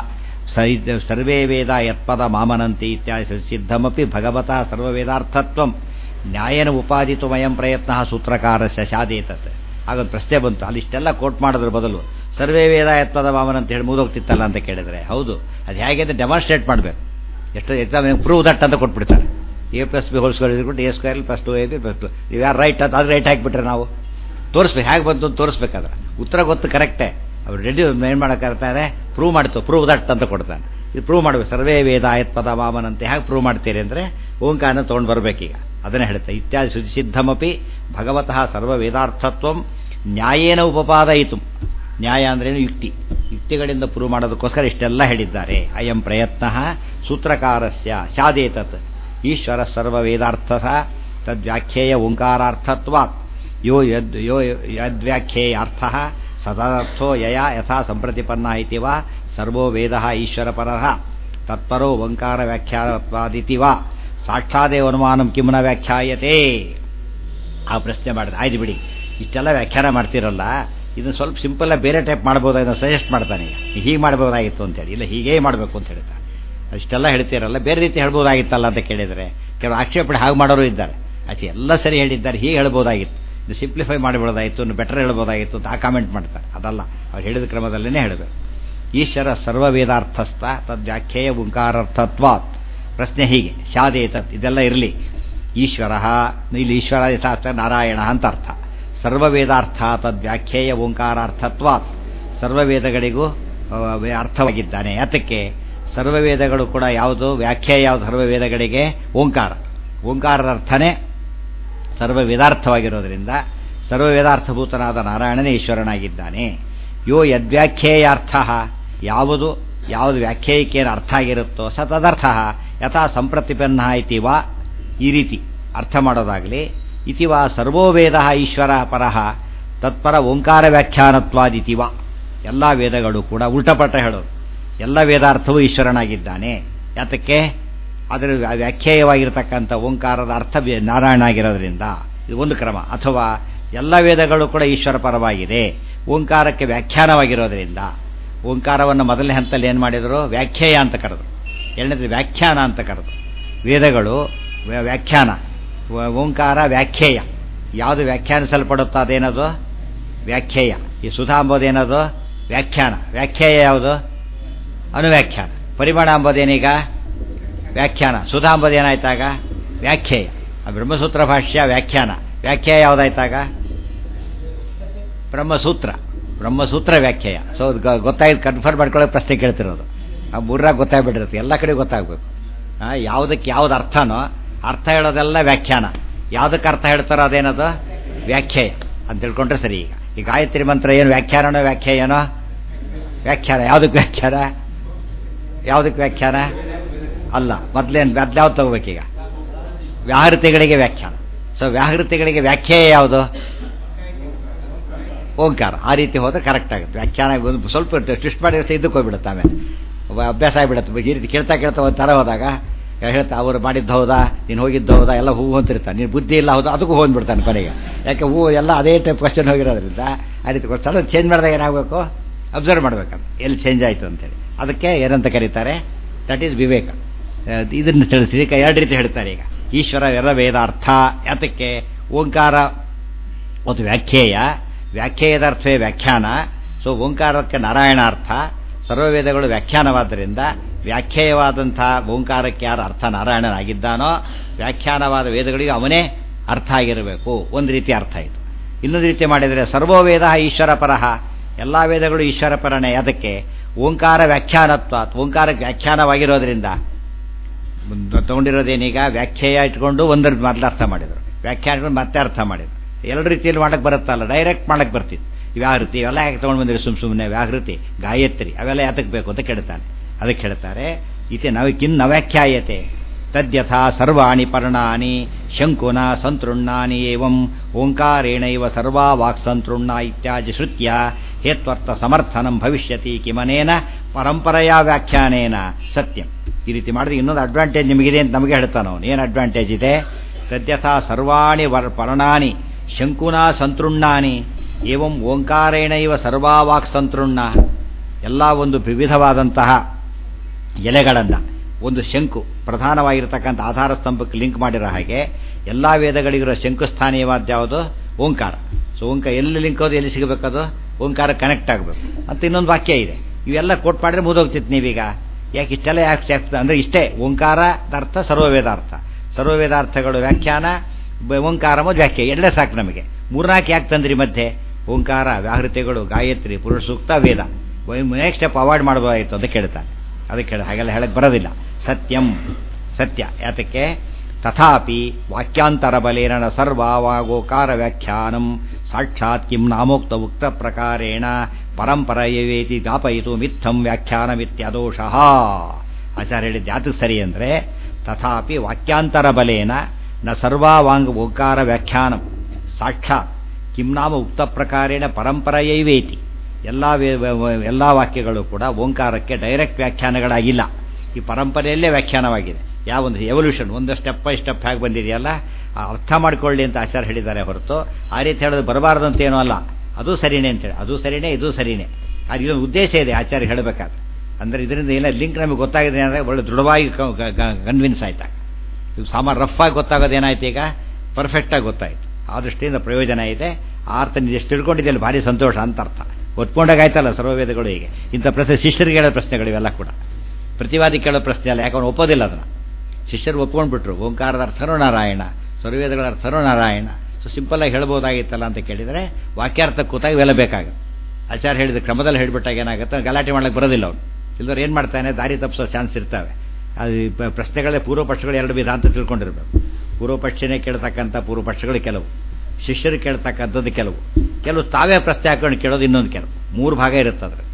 ಸರ್ವೇ ವೇದ ಯತ್ಪದ ಮಾಮನಂತಿ ಇತ್ಯಾದಿ ಸಿದ್ಧಮಪಿ ಭಗವತಃ ಸರ್ವವೇದಾರ್ಥತ್ವಂ ನ್ಯಾಯನ ಉಪಾದಿತು ಮಯಂ ಪ್ರಯತ್ನ ಸೂತ್ರಕಾರಸ್ಯ ಶಾದೇತತ್ ಆಗೊಂದು ಪ್ರಶ್ನೆ ಬಂತು ಅಲ್ಲಿ ಇಷ್ಟೆಲ್ಲ ಕೋಟ್ ಮಾಡೋದ್ರ ಬದಲು ಸರ್ವೇ ವೇದ ಯತ್ಪದ ಮಾಮನ ಅಂತ ಹೇಳಿ ಮುಗಿದೋಗ್ತಿತ್ತಲ್ಲ ಅಂತ ಕೇಳಿದ್ರೆ ಹೌದು ಅದು ಹೇಗೆ ಅಂತ ಡೆಮಾನ್ಸ್ಟ್ರೇಟ್ ಮಾಡಬೇಕು ಎಷ್ಟು ಎಕ್ಸಾಮ್ ಪ್ರೂವ್ ದಟ್ ಅಂತ ಕೊಟ್ಬಿಡ್ತಾರೆ A plus B whole square ಇದ್ಬಿಟ್ಟು A square plus two A B plus two ನೀವು ಯಾರು ರೈಟ್ ಅಂತ ಅದು ರೈಟ್ ಹಾಕಿಬಿಟ್ರೆ ನಾವು ತೋರಿಸ್ಬೇಕು ಹೇಗೆ ಬಂತು ಅಂತ ತೋರಿಸ್ಬೇಕಾದ್ರೆ ಉತ್ತರ ಗೊತ್ತು ಕರೆಕ್ಟೇ ಅವ್ರು ರೆಡಿ ಏನು ಮಾಡೋಕ್ಕಾಗ್ತಾರೆ ಪ್ರೂವ್ ಮಾಡ್ತು ಪ್ರೂವ್ ದಟ್ ಅಂತ ಕೊಡ್ತಾನೆ ಇದು ಪ್ರೂವ್ ಮಾಡಬೇಕು ಸರ್ವೇ ವೇದ ಆಯತ್ ಪದ ವಾಮನಂತೆ ಹೇಗೆ ಪ್ರೂವ್ ಮಾಡ್ತೀರಿ ಅಂದರೆ ಓಂಕಾರನ ತೊಗೊಂಡು ಬರಬೇಕೀಗ ಅದನ್ನೇ ಹೇಳುತ್ತೆ ಇತ್ಯಾದಿ ಸುಸಿದ್ಧಮಪಿ ಭಗವತಃ ಸರ್ವ ವೇದಾರ್ಥತ್ವಂ ನ್ಯಾಯೇನ ಉಪಪಾದಯಿತು ನ್ಯಾಯ ಅಂದ್ರೇನು ಯುಕ್ತಿ ಯುಕ್ತಿಗಳಿಂದ ಪ್ರೂವ್ ಮಾಡೋದಕ್ಕೋಸ್ಕರ ಇಷ್ಟೆಲ್ಲ ಹೇಳಿದ್ದಾರೆ ಅಯಂ ಪ್ರಯತ್ನ ಸೂತ್ರಕಾರಸ್ಯ ಶಾದೇತತ್ ಈಶ್ವರ ಸರ್ವ ವೇದಾರ್ಥ ತದ್ವ್ಯಾಖ್ಯೇಯ ಓಂಕಾರಾರ್ಥತ್ವಾತ್ ಯೋ ಯದ್ ಯೋ ಯದ್ವ್ಯಾಖ್ಯೇಯಾರ್ಥ ಸದಾರ್ಥೋ ಯಯ ಯಥಾ ಸಂಪ್ರತಿಪನ್ನ ಇತಿ ವಾ ಸರ್ವೋ ವೇದ ಈಶ್ವರಪರಃ ತತ್ಪರೋ ಓಂಕಾರ ವ್ಯಾಖ್ಯಾತ್ವಾದಿತಿ ವಾ ಸಾಕ್ಷಾದೇವ ಅನುಮಾನಂ ಕಿಮ್ನ ವ್ಯಾಖ್ಯಾಯತೆ ಆ ಪ್ರಶ್ನೆ ಮಾಡಿದೆ ಆಯ್ತು ಬಿಡಿ ಇಷ್ಟೆಲ್ಲ ವ್ಯಾಖ್ಯಾನ ಮಾಡ್ತಿರಲ್ಲ ಇದನ್ನು ಸ್ವಲ್ಪ ಸಿಂಪಲ್ ಬೇರೆ ಟೈಪ್ ಮಾಡ್ಬೋದಾಗಿದ್ದು ಸಜೆಸ್ಟ್ ಮಾಡ್ತಾನೆ ಈಗ ಹೀಗೆ ಮಾಡ್ಬೋದಾಗಿತ್ತು ಅಂತೇಳಿ ಇಲ್ಲ ಹೀಗೇ ಮಾಡಬೇಕು ಅಂತ ಹೇಳ್ತಾನೆ ಅಷ್ಟೆಲ್ಲ ಹೇಳ್ತೀರಲ್ಲ ಬೇರೆ ರೀತಿ ಹೇಳ್ಬೋದಾಗಿತ್ತಲ್ಲ ಅಂತ ಕೇಳಿದರೆ ಕೆಲವು ಆಕ್ಷೇಪಣೆ ಹಾಗೆ ಮಾಡೋರು ಇದ್ದಾರೆ ಆಚೆ ಎಲ್ಲ ಸರಿ ಹೇಳಿದ್ದಾರೆ ಹೀಗೆ ಹೇಳ್ಬೋದಾಗಿತ್ತು ಇದು ಸಿಂಪ್ಲಿಫೈ ಮಾಡಿಬಿಡೋದಾಗಿತ್ತು ಇನ್ನು ಬೆಟರ್ ಹೇಳ್ಬೋದಾಗಿತ್ತು ಅಂತ ಆ ಕಾಮೆಂಟ್ ಮಾಡ್ತಾರೆ ಅದಲ್ಲ ಅವ್ರು ಹೇಳಿದ ಕ್ರಮದಲ್ಲೇ ಹೇಳಬೇಕು ಈಶ್ವರ ಸರ್ವವೇದಾರ್ಥಸ್ಥ ತದ್ವ್ಯಾಖ್ಯೇಯ ಓಂಕಾರಾರ್ಥತ್ವಾತ್ ಪ್ರಶ್ನೆ ಹೀಗೆ ಶಾದೇತತ್ ಇದೆಲ್ಲ ಇರಲಿ ಈಶ್ವರ ಇಲ್ಲಿ ಈಶ್ವರ ಯಥಾರ್ಥ ನಾರಾಯಣ ಅಂತ ಅರ್ಥ ಸರ್ವವೇದಾರ್ಥ ತದ್ವ್ಯಾಖ್ಯೇಯ ಓಂಕಾರಾರ್ಥತ್ವಾತ್ ಸರ್ವವೇದಗಳಿಗೂ ಅರ್ಥವಾಗಿದ್ದಾನೆ ಯಾತಕ್ಕೆ ಸರ್ವವೇದಗಳು ಕೂಡ ಯಾವುದು ವ್ಯಾಖ್ಯೆ ಯಾವುದು ಸರ್ವವೇದಗಳಿಗೆ ಓಂಕಾರ ಓಂಕಾರದ ಅರ್ಥನೇ ಸರ್ವವೇದಾರ್ಥವಾಗಿರೋದ್ರಿಂದ ಸರ್ವವೇದಾರ್ಥಭೂತನಾದ ನಾರಾಯಣನೇ ಈಶ್ವರನಾಗಿದ್ದಾನೆ ಯೋ ಯದ್ವ್ಯಾಖ್ಯೇಯಾರ್ಥ ಯಾವುದು ಯಾವುದು ವ್ಯಾಖ್ಯಾಯಿಕೇನು ಅರ್ಥ ಆಗಿರುತ್ತೋ ಸ ತದರ್ಥ ಯಥಾ ಸಂಪ್ರತಿಪನ್ನ ಇತಿ ವಾ ಈ ರೀತಿ ಅರ್ಥ ಮಾಡೋದಾಗಲಿ ಇತಿ ವಾ ಸರ್ವೋ ವೇದ ಈಶ್ವರ ಪರಃ ತತ್ಪರ ಓಂಕಾರ ವ್ಯಾಖ್ಯಾನತ್ವಾದಿತಿ ವಾ ಎಲ್ಲ ವೇದಗಳು ಕೂಡ ಉಲ್ಟಪಟ್ಟ ಹೇಳೋದು ಎಲ್ಲ ವೇದಾರ್ಥವೂ ಈಶ್ವರನಾಗಿದ್ದಾನೆ ಯಾತಕ್ಕೆ ಅದರ ವ್ಯಾಖ್ಯೇಯವಾಗಿರತಕ್ಕಂಥ ಓಂಕಾರದ ಅರ್ಥ ನಾರಾಯಣ ಆಗಿರೋದ್ರಿಂದ ಇದು ಒಂದು ಕ್ರಮ ಅಥವಾ ಎಲ್ಲ ವೇದಗಳು ಕೂಡ ಈಶ್ವರ ಪರವಾಗಿದೆ ಓಂಕಾರಕ್ಕೆ ವ್ಯಾಖ್ಯಾನವಾಗಿರೋದ್ರಿಂದ ಓಂಕಾರವನ್ನು ಮೊದಲನೇ ಹಂತದಲ್ಲಿ ಏನು ಮಾಡಿದರು ವ್ಯಾಖ್ಯೇಯ ಅಂತ ಕರೆದು ಎರಡನೇದು ವ್ಯಾಖ್ಯಾನ ಅಂತ ಕರೆದು ವೇದಗಳು ವ್ಯಾಖ್ಯಾನ ಓಂಕಾರ ವ್ಯಾಖ್ಯೇಯ ಯಾವುದು ವ್ಯಾಖ್ಯಾನಿಸಲ್ಪಡುತ್ತೋ ಅದೇನದು ವ್ಯಾಖ್ಯೇಯ ಈ ಸುಧಾ ಅಂಬೋದೇನದು ವ್ಯಾಖ್ಯಾನ ವ್ಯಾಖ್ಯೇಯ ಯಾವುದು ಅನುವ್ಯಾಖ್ಯಾನ ಪರಿಮಾಣ ಅಂಬೋದೇನೀಗ ವ್ಯಾಖ್ಯಾನ ಸುಧಾ ಅಂಬೋದೇನಾಯ್ತಾಗ ವ್ಯಾಖ್ಯೇಯ ಬ್ರಹ್ಮಸೂತ್ರ ಭಾಷ್ಯ ವ್ಯಾಖ್ಯಾನ ವ್ಯಾಖ್ಯಾಯ ಯಾವುದಾಯ್ತಾಗ ಬ್ರಹ್ಮಸೂತ್ರ ಬ್ರಹ್ಮಸೂತ್ರ ವ್ಯಾಖ್ಯಾಯ ಸೊ ಗೊತ್ತಾಗಿ ಕನ್ಫರ್ಮ್ ಮಾಡ್ಕೊಳ್ಳೋಕೆ ಪ್ರಶ್ನೆ ಕೇಳ್ತಿರೋದು ಆ ಮೂರಾಗ ಗೊತ್ತಾಗ್ಬಿಟ್ಟಿರುತ್ತೆ ಎಲ್ಲ ಕಡೆ ಗೊತ್ತಾಗಬೇಕು ಯಾವುದಕ್ಕೆ ಯಾವ್ದು ಅರ್ಥನೋ ಅರ್ಥ ಹೇಳೋದೆಲ್ಲ ವ್ಯಾಖ್ಯಾನ ಯಾವುದಕ್ಕೆ ಅರ್ಥ ಹೇಳ್ತಾರೋ ಅದೇನದು ವ್ಯಾಖ್ಯಾಯ ಅಂತ ತಿಳ್ಕೊಂಡ್ರೆ ಸರಿ ಈಗ ಈ ಗಾಯತ್ರಿ ಮಂತ್ರ ಏನು ವ್ಯಾಖ್ಯಾನನೋ ವ್ಯಾಖ್ಯಾಯನೋ ವ್ಯಾಖ್ಯಾನ ಯಾವುದಕ್ಕೆ ವ್ಯಾಖ್ಯಾನ ಯಾವುದಕ್ಕೆ ವ್ಯಾಖ್ಯಾನ ಅಲ್ಲ ಮೊದಲೇನು ಯಾವ್ದು ತಗೋಬೇಕೀಗ ವ್ಯಾಹೃತಿಗಳಿಗೆ ವ್ಯಾಖ್ಯಾನ ಸೊ ವ್ಯಾಹೃತಿಗಳಿಗೆ ವ್ಯಾಖ್ಯಾಯ ಯಾವುದು ಓಂಕಾರ ಆ ರೀತಿ ಹೋದ್ರೆ ಕರೆಕ್ಟ್ ಆಗುತ್ತೆ ವ್ಯಾಖ್ಯಾನ ಒಂದು ಸ್ವಲ್ಪ ಟ್ವಿಸ್ಟ್ ಮಾಡಿದ್ರೆ ಇದಕ್ಕೆ ಹೋಗ್ಬಿಡುತ್ತೆ ಆಮೇಲೆ ಅಭ್ಯಾಸ ಆಗಿಬಿಡುತ್ತೆ ಈ ರೀತಿ ಕೇಳ್ತಾ ಕೇಳ್ತಾ ಒಂದು ಥರ ಹೋದಾಗ ಹೇಳ್ತಾ ಅವ್ರು ಮಾಡಿದ್ದು ಹೌದಾ ನೀನು ಹೋಗಿದ್ದು ಹೌದಾ ಎಲ್ಲ ಹೂವು ಅಂತಿರ್ತಾನೆ ನೀನು ಬುದ್ಧಿ ಇಲ್ಲ ಹೌದಾ ಅದಕ್ಕೂ ಹೋಗ್ಬಿಡ್ತಾನೆ ಕೊನೆಗೆ ಯಾಕೆ ಹೂವು ಎಲ್ಲ ಅದೇ ಟೈಪ್ ಕ್ವಶನ್ ಹೋಗಿರೋದ್ರಿಂದ ಆ ರೀತಿ ಸಲ ಚೇಂಜ್ ಮಾಡಿದಾಗ ಏನಾಗಬೇಕು ಅಬ್ಸರ್ವ್ ಮಾಡ್ಬೇಕಂತ ಎಲ್ಲಿ ಚೇಂಜ್ ಆಯಿತು ಅಂತೇಳಿ ಅದಕ್ಕೆ ಏನಂತ ಕರೀತಾರೆ ದಟ್ ಈಸ್ ವಿವೇಕ ಇದನ್ನು ತಿಳಿಸಿ ಈಗ ಎರಡು ರೀತಿ ಹೇಳ್ತಾರೆ ಈಗ ಈಶ್ವರ ಎಲ್ಲ ವೇದಾರ್ಥ ಯಾತಕ್ಕೆ ಓಂಕಾರ ಒಂದು ವ್ಯಾಖ್ಯೇಯ ವ್ಯಾಖ್ಯೇಯದ ಅರ್ಥವೇ ವ್ಯಾಖ್ಯಾನ ಸೊ ಓಂಕಾರಕ್ಕೆ ನಾರಾಯಣಾರ್ಥ ಸರ್ವವೇದಗಳು ವ್ಯಾಖ್ಯಾನವಾದ್ದರಿಂದ ವ್ಯಾಖ್ಯೇಯವಾದಂಥ ಓಂಕಾರಕ್ಕೆ ಯಾರು ಅರ್ಥ ನಾರಾಯಣನಾಗಿದ್ದಾನೋ ವ್ಯಾಖ್ಯಾನವಾದ ವೇದಗಳಿಗೆ ಅವನೇ ಅರ್ಥ ಆಗಿರಬೇಕು ಒಂದು ರೀತಿ ಅರ್ಥ ಇದು ಇನ್ನೊಂದು ರೀತಿ ಮಾಡಿದರೆ ಸರ್ವೋ ವೇದ ಈಶ್ವರ ಪರಹ ಎಲ್ಲ ವೇದಗಳು ಈಶ್ವರ ಪರನೇ ಅದಕ್ಕೆ ಓಂಕಾರ ವ್ಯಾಖ್ಯಾನತ್ವ ಓಂಕಾರಕ್ಕೆ ವ್ಯಾಖ್ಯಾನವಾಗಿರೋದ್ರಿಂದ ತಗೊಂಡಿರೋದೇನೀಗ ವ್ಯಾಖ್ಯೇಯ ಇಟ್ಕೊಂಡು ಒಂದರ ಮೊದಲು ಅರ್ಥ ಮಾಡಿದರು ವ್ಯಾಖ್ಯಾನ ಇಟ್ಕೊಂಡು ಮತ್ತೆ ಅರ್ಥ ಮಾಡಿದರು ಎರಡು ರೀತಿಯಲ್ಲಿ ಮಾಡಕ್ಕೆ ಬರುತ್ತಲ್ಲ ಡೈರೆಕ್ಟ್ ಮಾಡಕ್ಕೆ ಬರ್ತಿತ್ತು ವ್ಯಾಹೃತಿ ಇವೆಲ್ಲ ಯಾಕೆ ತೊಗೊಂಡು ಬಂದಿರಿ ಸುಮ್ ಸುಮ್ಮನೆ ವ್ಯಾಹೃತಿ ಗಾಯತ್ರಿ ಅವೆಲ್ಲ ಯಾತಕ್ಕೆ ಬೇಕು ಅಂತ ಕೇಳ್ತಾನೆ ಅದಕ್ಕೆ ಹೇಳ್ತಾರೆ ಇತಿ ನವ ಕಿನ್ನ ವ್ಯಾಖ್ಯಾಯತೆ ತದ್ಯಥಾ ಸರ್ವಾಣಿ ಪರ್ಣಾನಿ ಶಂಕುನ ಸಂತೃಣ್ಣಾನಿ ಏವಂ ಓಂಕಾರೇಣೈವ ಸರ್ವಾ ವಾಕ್ ಸಂತೃಣ್ಣ ಇತ್ಯಾದಿ ಶ್ರುತ್ಯ ಹೇತ್ವರ್ಥ ಸಮರ್ಥನಂ ಭವಿಷ್ಯತಿ ಕಿಮನೇನ ಪರಂಪರೆಯ ವ್ಯಾಖ್ಯಾನೇನ ಸತ್ಯಂ ಈ ರೀತಿ ಮಾಡಿದ್ರೆ ಇನ್ನೊಂದು ಅಡ್ವಾಂಟೇಜ್ ನಿಮಗಿದೆ ಅಂತ ನಮಗೆ ಹೇಳ್ತಾನೆ ಅವನು ಏನು ಅಡ್ವಾಂಟೇಜ್ ಇದೆ ತದ್ಯಥಾ ಸರ್ವಾಣಿ ವರ್ ಪರ್ಣಾನಿ ಶಂಕುನಾ ಸಂತೃಣ್ಣಾನಿ ಏವಂ ಓಂಕಾರೇಣ ಇವ ಸರ್ವಾವಾಕ್ ಸಂತೃಣ್ಣ ಎಲ್ಲ ಒಂದು ವಿವಿಧವಾದಂತಹ ಎಲೆಗಳನ್ನು ಒಂದು ಶಂಕು ಪ್ರಧಾನವಾಗಿರತಕ್ಕಂಥ ಆಧಾರ ಸ್ತಂಭಕ್ಕೆ ಲಿಂಕ್ ಮಾಡಿರೋ ಹಾಗೆ ಎಲ್ಲ ವೇದಗಳಿಗಿರೋ ಶಂಕುಸ್ಥಾನೀಯವಾದ ಯಾವುದು ಓಂಕಾರ ಸೊ ಓಂಕಾರ ಎಲ್ಲಿ ಲಿಂಕ್ ಹೋದು ಎಲ್ಲಿ ಸಿಗಬೇಕದು ಓಂಕಾರ ಕನೆಕ್ಟ್ ಆಗಬೇಕು ಅಂತ ಇನ್ನೊಂದು ವಾಕ್ಯ ಇದೆ ಇವೆಲ್ಲ ಕೋಟ್ ಮಾಡಿದ್ರೆ ಮುದೋಗ್ತಿತ್ತು ನೀವೀಗ ಯಾಕೆ ಇಷ್ಟೆಲ್ಲ ಯಾಕೆ ಯಾಕೆ ಅಂದರೆ ಇಷ್ಟೇ ಓಂಕಾರದ ಅರ್ಥ ಸರ್ವವೇದಾರ್ಥ ಸರ್ವವೇದಾರ್ಥಗಳು ವ್ಯಾಖ್ಯಾನ ಬ- ಓಂಕಾರ ಮತ್ತು ವ್ಯಾಖ್ಯೆ ಎರಡೇ ಸಾಕು ನಮಗೆ ಮೂರ್ನಾಲ್ಕು ಯಾಕೆ ತಂದ್ರಿ ಮಧ್ಯೆ ಓಂಕಾರ ವ್ಯಾಹೃತಿಗಳು Gayatri Purusha Sukta Veda next step avoid ಮಾಡಬಹುದಾಯಿತು ಅಂತ ಕೇಳ್ತಾನೆ ಅದಕ್ಕೆ ಹೇಳ ಹಾಗೆಲ್ಲ ಹೇಳಕ್ಕೆ ಬರೋದಿಲ್ಲ ಸತ್ಯಂ ಸತ್ಯ ಯಾತಕ್ಕೆ ತಥಾಪಿ ವಾಕ್ಯಾಂತರ ಬಲೇನ ಸರ್ವಾಗೋಕಾರ ವ್ಯಾಖ್ಯಾನಂ ಸಾಕ್ಷಾತ್ ಕಿಂ ನಾಮೋಕ್ತ ಉಕ್ತ ಪ್ರಕಾರೇಣ ಪರಂಪರೆಯವೇತಿ ಜ್ಞಾಪಯಿತು ಮಿಥ್ಯಂ ವ್ಯಾಖ್ಯಾನಮಿತ್ಯದೋಷಃ ಆಚಾರ್ಯ ಹೇಳಿದ್ದು ಯಾತಕ್ಕೆ ಸರಿ ಅಂದರೆ ತಥಾಪಿ ವಾಕ್ಯಾಂತರ ಬಲೇನ ನ ಸರ್ವಾವಾಂಗ ಓಂಕಾರ ವ್ಯಾಖ್ಯಾನಂ ಸಾಕ್ಷಾತ್ ಕಿಂ ನಾಮ ಉಕ್ತ ಪ್ರಕಾರೇಣ ಪರಂಪರೆಯೈವೇತಿ ಎಲ್ಲ ಎಲ್ಲ ವಾಕ್ಯಗಳು ಕೂಡ ಓಂಕಾರಕ್ಕೆ ಡೈರೆಕ್ಟ್ ವ್ಯಾಖ್ಯಾನಗಳಾಗಿಲ್ಲ ಈ ಪರಂಪರೆಯಲ್ಲೇ ವ್ಯಾಖ್ಯಾನವಾಗಿದೆ ಯಾವೊಂದು ಎವಲ್ಯೂಷನ್ ಒಂದು ಸ್ಟೆಪ್ ಬೈ ಸ್ಟೆಪ್ ಹೇಗೆ ಬಂದಿದೆಯಲ್ಲ ಆ ಅರ್ಥ ಮಾಡ್ಕೊಳ್ಳಿ ಅಂತ ಆಚಾರ್ಯ ಹೇಳಿದ್ದಾರೆ ಹೊರತು ಆ ರೀತಿ ಹೇಳೋದು ಬರಬಾರದು ಅಂತ ಏನೂ ಅಲ್ಲ ಅದು ಸರಿನೇ ಅಂತೇಳಿ ಅದು ಸರಿನೇ ಇದು ಸರಿನೇ ಅದು ಇದೊಂದು ಉದ್ದೇಶ ಇದೆ ಆಚಾರ್ಯ ಹೇಳಬೇಕಾದ್ರೆ ಅಂದರೆ ಇದರಿಂದ ಏನೋ ಲಿಂಕ್ ನಮಗೆ ಗೊತ್ತಾಗಿದೆ ಅಂದರೆ ಒಳ್ಳೆ ದೃಢವಾಗಿ ಕನ್ವಿನ್ಸ್ ಆಯ್ತಾ ಇದು ಸಾಮಾನ್ಯ ರಫ್ ಆಗಿ ಗೊತ್ತಾಗೋದು ಏನಾಯ್ತು ಈಗ ಪರ್ಫೆಕ್ಟಾಗಿ ಗೊತ್ತಾಯ್ತು ಆ ದೃಷ್ಟಿಯಿಂದ ಪ್ರಯೋಜನ ಇದೆ ಆ ಅರ್ಥ ನೀವು ಎಷ್ಟು ತಿಳ್ಕೊಂಡಿದ್ದೆಲ್ಲ ಭಾರಿ ಸಂತೋಷ ಅಂತ ಅರ್ಥ ಒತ್ಕೊಂಡಾಗಾಯ್ತಲ್ಲ ಸರ್ವವೇದಗಳು ಹೀಗೆ ಇಂಥ ಪ್ರಶ್ನೆ ಶಿಷ್ಯರಿಗೆ ಹೇಳೋ ಪ್ರಶ್ನೆಗಳು ಇವೆಲ್ಲ ಕೂಡ ಪ್ರತಿವಾದಿ ಕೇಳೋ ಪ್ರಶ್ನೆ ಅಲ್ಲ ಯಾಕಂದ್ರೆ ಒಪ್ಪೋದಿಲ್ಲ ಅದನ್ನು ಶಿಷ್ಯರು ಒಪ್ಕೊಂಡ್ಬಿಟ್ರು ಓಂಕಾರದ ಅರ್ಥನೂ ನಾರಾಯಣ ಸರ್ವೇದಗಳ ಅರ್ಥನೂ ನಾರಾಯಣ ಸೊ ಸಿಂಪಲ್ಲಾಗಿ ಹೇಳ್ಬೋದಾಗಿತ್ತಲ್ಲ ಅಂತ ಕೇಳಿದರೆ ವಾಕ್ಯಾರ್ಥ ಕೂತಾಗ ಇವೆಲ್ಲ ಬೇಕಾಗುತ್ತೆ ಆಚಾರ್ಯ ಹೇಳಿದ ಕ್ರಮದಲ್ಲಿ ಹೇಳಿಬಿಟ್ಟಾಗ ಏನಾಗುತ್ತೆ ಗಲಾಟೆ ಮಾಡ್ಲಿಕ್ಕೆ ಬರೋದಿಲ್ಲ ಅವನು ಇಲ್ಲದವ್ರು ಏನು ಮಾಡ್ತಾನೆ ದಾರಿ ತಪ್ಪಿಸೋ ಚಾನ್ಸ್ ಇರ್ತವೆ ಅದು ಈ ಪ- ಪ್ರಶ್ನೆಗಳೇ ಪೂರ್ವಪಕ್ಷಗಳು ಎರಡು ವಿಧ ಅಂತ ತಿಳ್ಕೊಂಡಿರ್ಬೇಕು ಪೂರ್ವಪಕ್ಷನೇ ಕೇಳ್ತಕ್ಕಂಥ ಪೂರ್ವಪಕ್ಷಗಳು ಕೆಲವು ಶಿಷ್ಯರು ಕೇಳ್ತಕ್ಕಂಥದ್ದು ಕೆಲವು ಕೆಲವು ತಾವೇ ಪ್ರಶ್ನೆ ಹಾಕೊಂಡು ಕೇಳೋದು ಇನ್ನೊಂದು ಕೆಲವು ಮೂರು ಭಾಗ ಇರುತ್ತೆ ಅದ್ರ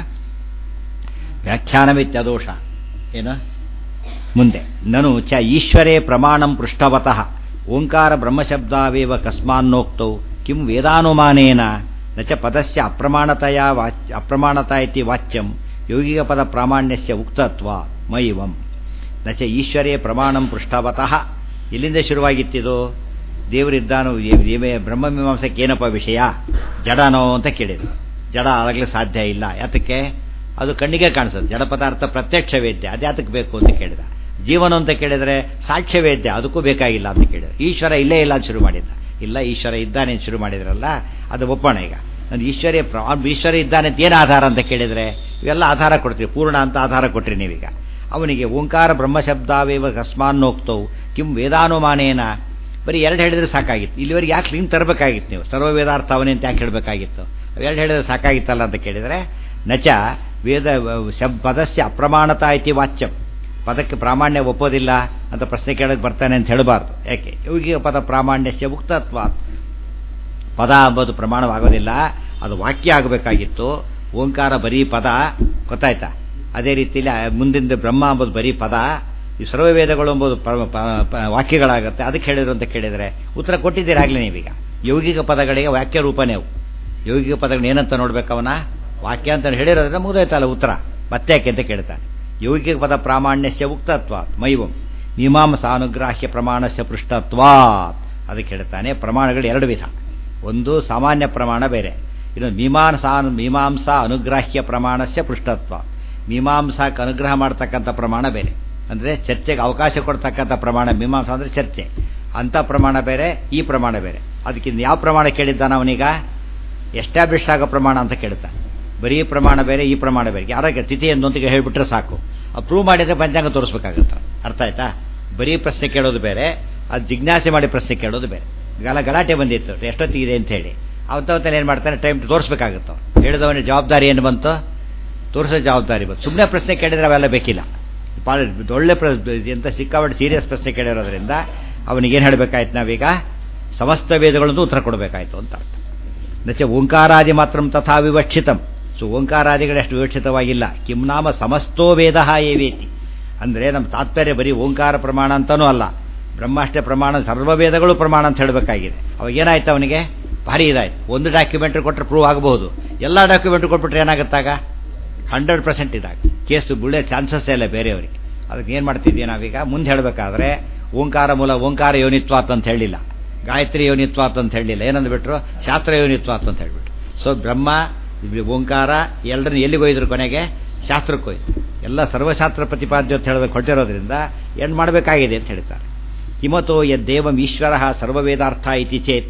ವ್ಯಾಖ್ಯಾನವಿತ್ಯದೋಷ ಏನು ಮುಂದೆ ನನು ಚ ಈಶ್ವರೇ ಪ್ರಮಾಣಂ ಪೃಷ್ಠವತಃ ಓಂಕಾರ ಬ್ರಹ್ಮಶಬ್ದಾವೇವ ಕಸ್ಮಾನ್ನೋಕ್ತೌ ಕಿಂ ವೇದಾನುಮಾನೇನ ನ ಚ ಪದಸ್ಯ ಅಪ್ರಮಾಣತೆಯ ವಾಚ್ ಅಪ್ರಮಾಣತ ಇತಿ ವಾಚ್ಯಂ ಯೌಗಿಕ ಪದ ಪ್ರಾಮಾಣ್ಯಸ್ಯ ಉಕ್ತತ್ವ ಮೈವಂ ನ ಚ ಈಶ್ವರೇ ಪ್ರಮಾಣಂ ಪೃಷ್ಠವತಃ ಎಲ್ಲಿಂದ ಶುರುವಾಗಿತ್ತಿದು ದೇವರಿದ್ದಾನು ಬ್ರಹ್ಮಮೀಮಾಂಸಕ್ಕೆ ಏನಪ್ಪ ವಿಷಯ ಜಡನೋ ಅಂತ ಕೇಳಿದ್ರು ಜಡ ಆಗಲೇ ಸಾಧ್ಯ ಇಲ್ಲ ಯಾತಕ್ಕೆ ಅದು ಕಣ್ಣಿಗೆ ಕಾಣಿಸುತ್ತೆ ಜಡ ಪದಾರ್ಥ ಪ್ರತ್ಯಕ್ಷ ವೇದ್ಯ ಅದ್ಯಾತಕ್ಕೆ ಬೇಕು ಅಂತ ಕೇಳಿದ ಜೀವನ ಅಂತ ಕೇಳಿದರೆ ಸಾಕ್ಷ್ಯ ವೇದ್ಯ ಅದಕ್ಕೂ ಬೇಕಾಗಿಲ್ಲ ಅಂತ ಕೇಳಿದ್ರು ಈಶ್ವರ ಇಲ್ಲೇ ಇಲ್ಲ ಅಂತ ಶುರು ಮಾಡಿದ್ದ ಇಲ್ಲ ಈಶ್ವರ ಇದ್ದಾನೆ ಅಂತ ಶುರು ಮಾಡಿದ್ರಲ್ಲ ಅದು ಒಪ್ಪೋಣ ಈಗ ನಾನು ಈಶ್ವರ್ಯ ಪ್ರ- ಈಶ್ವರ ಇದ್ದಾನೆ ಅಂತ ಏನು ಆಧಾರ ಅಂತ ಕೇಳಿದರೆ ಇವೆಲ್ಲ ಆಧಾರ ಕೊಡ್ತೀವಿ ಪೂರ್ಣ ಅಂತ ಆಧಾರ ಕೊಟ್ರಿ ನೀವೀಗ ಅವನಿಗೆ ಓಂಕಾರ ಬ್ರಹ್ಮಶಬ್ದಾವೇವ ಕಸ್ಮಾನ್ನೋಕ್ತವು ಕಿಂ ವೇದಾನುಮಾನೇನ ಬರೀ ಎರಡು ಹೇಳಿದ್ರೆ ಸಾಕಾಗಿತ್ತು ಇಲ್ಲಿವರೆಗೆ ಯಾಕೆ ಲಿಂಕ್ ತರಬೇಕಾಗಿತ್ತು ನೀವು ಸರ್ವ ವೇದಾರ್ಥ ಅವನೇ ಅಂತ ಯಾಕೆ ಹೇಳಬೇಕಾಗಿತ್ತು ಎರಡು ಹೇಳಿದ್ರೆ ಸಾಕಾಗಿತ್ತಲ್ಲ ಅಂತ ಕೇಳಿದರೆ ನಚ ವೇದ ಶಬ್ ಪದಸ್ಯ ಅಪ್ರಮಾಣತ ಇತಿ ವಾಚ್ಯಂ ಪದಕ್ಕೆ ಪ್ರಾಮಾಣ್ಯ ಒಪ್ಪೋದಿಲ್ಲ ಅಂತ ಪ್ರಶ್ನೆ ಕೇಳಕ್ಕೆ ಬರ್ತಾನೆ ಅಂತ ಹೇಳಬಾರ್ದು ಯಾಕೆ ಯೋಗಿಕ ಪದ ಪ್ರಾಮಾಣ್ಯಸ್ಯ ಮುಕ್ತತ್ವ ಪದ ಅಂಬೋದು ಪ್ರಮಾಣವಾಗೋದಿಲ್ಲ ಅದು ವಾಕ್ಯ ಆಗಬೇಕಾಗಿತ್ತು ಓಂಕಾರ ಬರೀ ಪದ ಗೊತ್ತಾಯ್ತಾ ಅದೇ ರೀತಿಯಲ್ಲಿ ಆ ಮುಂದಿನ ಬ್ರಹ್ಮ ಅಂಬೋದು ಬರೀ ಪದ ಈ ಸರ್ವವೇದಗಳು ಎಂಬುದು ಪ- ಪ- ಪ- ವಾಕ್ಯಗಳಾಗುತ್ತೆ ಅದಕ್ಕೆ ಹೇಳಿದ್ರು ಅಂತ ಕೇಳಿದರೆ ಉತ್ತರ ಕೊಟ್ಟಿದ್ದೀರಾಗಲೇ ನೀವೀಗ ಯೌಗಿಕ ಪದಗಳಿಗೆ ವಾಕ್ಯ ರೂಪನೇ ಅವು ಯೌಗಿಕ ಪದಗಳನ್ನ ಏನಂತ ನೋಡ್ಬೇಕು ಅವನ ವಾಕ್ಯ ಅಂತ ಹೇಳಿರೋದ್ರಿಂದ ಮುಗಿದೋಯ್ತಲ್ಲ ಉತ್ತರ ಮತ್ತೆ ಯಾಕೆ ಅಂತ ಕೇಳ್ತಾನೆ ಯೌಗಿಕ ಪದ ಪ್ರಾಮಾಣ್ಯಸ್ಯ ಉಕ್ತತ್ವ ಮೈವಂ ಮೀಮಾಂಸಾ ಅನುಗ್ರಾಹ್ಯ ಪ್ರಮಾಣಸ್ಯ ಪೃಷ್ಠತ್ವಾತ್ ಅದಕ್ಕೆ ಹೇಳ್ತಾನೆ ಪ್ರಮಾಣಗಳು ಎರಡು ವಿಧ ಒಂದು ಸಾಮಾನ್ಯ ಪ್ರಮಾಣ ಬೇರೆ ಇನ್ನೊಂದು ಮೀಮಾಂಸಾ ಮೀಮಾಂಸಾ ಅನುಗ್ರಾಹ್ಯ ಪ್ರಮಾಣಸ್ಯ ಪೃಷ್ಠತ್ವ ಮೀಮಾಂಸಾಕ್ಕೆ ಅನುಗ್ರಹ ಮಾಡ್ತಕ್ಕಂಥ ಪ್ರಮಾಣ ಬೇರೆ ಅಂದರೆ ಚರ್ಚೆಗೆ ಅವಕಾಶ ಕೊಡ್ತಕ್ಕಂಥ ಪ್ರಮಾಣ ಮೀಮಾಂಸಾ ಅಂದರೆ ಚರ್ಚೆ ಅಂಥ ಪ್ರಮಾಣ ಬೇರೆ ಈ ಪ್ರಮಾಣ ಬೇರೆ ಅದಕ್ಕೆ ಇನ್ನು ಯಾವ ಪ್ರಮಾಣ ಕೇಳಿದ್ದಾನ ಅವನೀಗ ಎಸ್ಟಾಬ್ಲಿಷ್ ಆಗೋ ಪ್ರಮಾಣ ಅಂತ ಕೇಳ್ತಾನೆ ಬರೀ ಪ್ರಮಾಣ ಬೇರೆ ಈ ಪ್ರಮಾಣ ಬೇರೆ ಯಾರಾಗ ತಿಥಿ ಎಂದೊಂದಿಗೆ ಹೇಳಿಬಿಟ್ರೆ ಸಾಕು ಪ್ರೂವ್ ಮಾಡಿದ್ರೆ ಪಂಚಾಂಗ ತೋರಿಸ್ಬೇಕಾಗತ್ತೆ ಅರ್ಥ ಆಯ್ತಾ ಬರೀ ಪ್ರಶ್ನೆ ಕೇಳೋದು ಬೇರೆ ಅದು ಜಿಜ್ಞಾಸೆ ಮಾಡಿ ಪ್ರಶ್ನೆ ಕೇಳೋದು ಬೇರೆ ಗಲ ಗಲಾಟೆ ಬಂದಿತ್ತು ಎಷ್ಟೊತ್ತಿಗಿದೆ ಅಂತ ಹೇಳಿ ಅವತ್ತವತ್ತಲ್ಲಿ ಏನು ಮಾಡ್ತಾನೆ ಟೈಮ್ ತೋರಿಸ್ಬೇಕಾಗುತ್ತೆ ಹೇಳಿದವನ ಜವಾಬ್ದಾರಿ ಏನು ಬಂತು ತೋರಿಸೋ ಜವಾಬ್ದಾರಿ ಬಂತು ಸುಮ್ಮನೆ ಪ್ರಶ್ನೆ ಕೇಳಿದ್ರೆ ಅವೆಲ್ಲ ಬೇಕಿಲ್ಲ ಭಾಳ ಒಳ್ಳೆ ಪ್ರ ಎಂತ ಸಿಕ್ಕಾಪಟ್ಟೆ ಸೀರಿಯಸ್ ಪ್ರಶ್ನೆ ಕೇಳಿರೋದ್ರಿಂದ ಅವನಿಗೇನು ಹೇಳಬೇಕಾಯ್ತು ನಾವೀಗ ಸಮಸ್ತ ವೇದಗಳದ್ದು ಉತ್ತರ ಕೊಡಬೇಕಾಯ್ತು ಅಂತ ಅರ್ಥ ನಚ ಓಂಕಾರಾದಿ ಮಾತ್ರ ತಥಾ ವಿವಕ್ಷಿತಂ ಸೊ ಓಂಕಾರಾದಿಗಳಷ್ಟು ವಿವಕ್ಷಿತವಾಗಿಲ್ಲ ಕಿಂ ನಾಮ ಸಮಸ್ತೋ ವೇದ ಏವೇತಿ ಅಂದರೆ ನಮ್ಮ ತಾತ್ಪರ್ಯ ಬರೀ ಓಂಕಾರ ಪ್ರಮಾಣ ಅಂತನೂ ಅಲ್ಲ ಬ್ರಹ್ಮಾಷ್ಟ ಪ್ರಮಾಣ ಸರ್ವ ವೇದಗಳು ಪ್ರಮಾಣ ಅಂತ ಹೇಳಬೇಕಾಗಿದೆ ಅವಾಗ ಏನಾಯ್ತು ಅವನಿಗೆ ಭಾರಿ ಇದಾಯ್ತು ಒಂದು ಡಾಕ್ಯುಮೆಂಟ್ರಿ ಕೊಟ್ಟರೆ ಪ್ರೂವ್ ಆಗಬಹುದು ಎಲ್ಲ ಡಾಕ್ಯುಮೆಂಟ್ರಿ ಕೊಟ್ಬಿಟ್ರೆ ಏನಾಗುತ್ತಾಗ ಹಂಡ್ರೆಡ್ ಪರ್ಸೆಂಟ್ ಇದಾಗ ಕೇಸು ಬುಳ್ಳೆ ಚಾನ್ಸಸ್ ಇಲ್ಲ ಬೇರೆಯವರಿಗೆ ಅದಕ್ಕೆ ಏನು ಮಾಡ್ತಿದ್ದೀವಿ ನಾವೀಗ ಮುಂದೆ ಹೇಳಬೇಕಾದ್ರೆ ಓಂಕಾರ ಮೂಲ ಓಂಕಾರ ಯೋನಿತ್ವಾತ್ ಅಂತ ಹೇಳಿಲ್ಲ ಗಾಯತ್ರಿ ಯೋನಿತ್ವಾತ್ ಅಂತ ಹೇಳಿಲ್ಲ ಏನಂದ್ಬಿಟ್ರು ಶಾಸ್ತ್ರ ಯೋನಿತ್ವಾತ್ ಅಂತ ಹೇಳ್ಬಿಟ್ರು ಸೊ ಬ್ರಹ್ಮ ಇದು ಓಂಕಾರ ಎಲ್ಲರನ್ನ ಎಲ್ಲಿಗೆ ಒಯ್ದ್ರು ಕೊನೆಗೆ ಶಾಸ್ತ್ರಕ್ಕೆ ಹೋಯ್ತು ಎಲ್ಲ ಸರ್ವಶಾಸ್ತ್ರ ಪ್ರತಿಪಾದ್ಯ ಅಂತ ಹೇಳೋದಕ್ಕೆ ಹೊಟ್ಟಿರೋದ್ರಿಂದ ಏನು ಮಾಡಬೇಕಾಗಿದೆ ಅಂತ ಹೇಳ್ತಾರೆ ಕಿಮತೋ ಯದ್ದೇವಂ ಈಶ್ವರ ಸರ್ವವೇದಾರ್ಥ ಇತಿ ಚೇತ್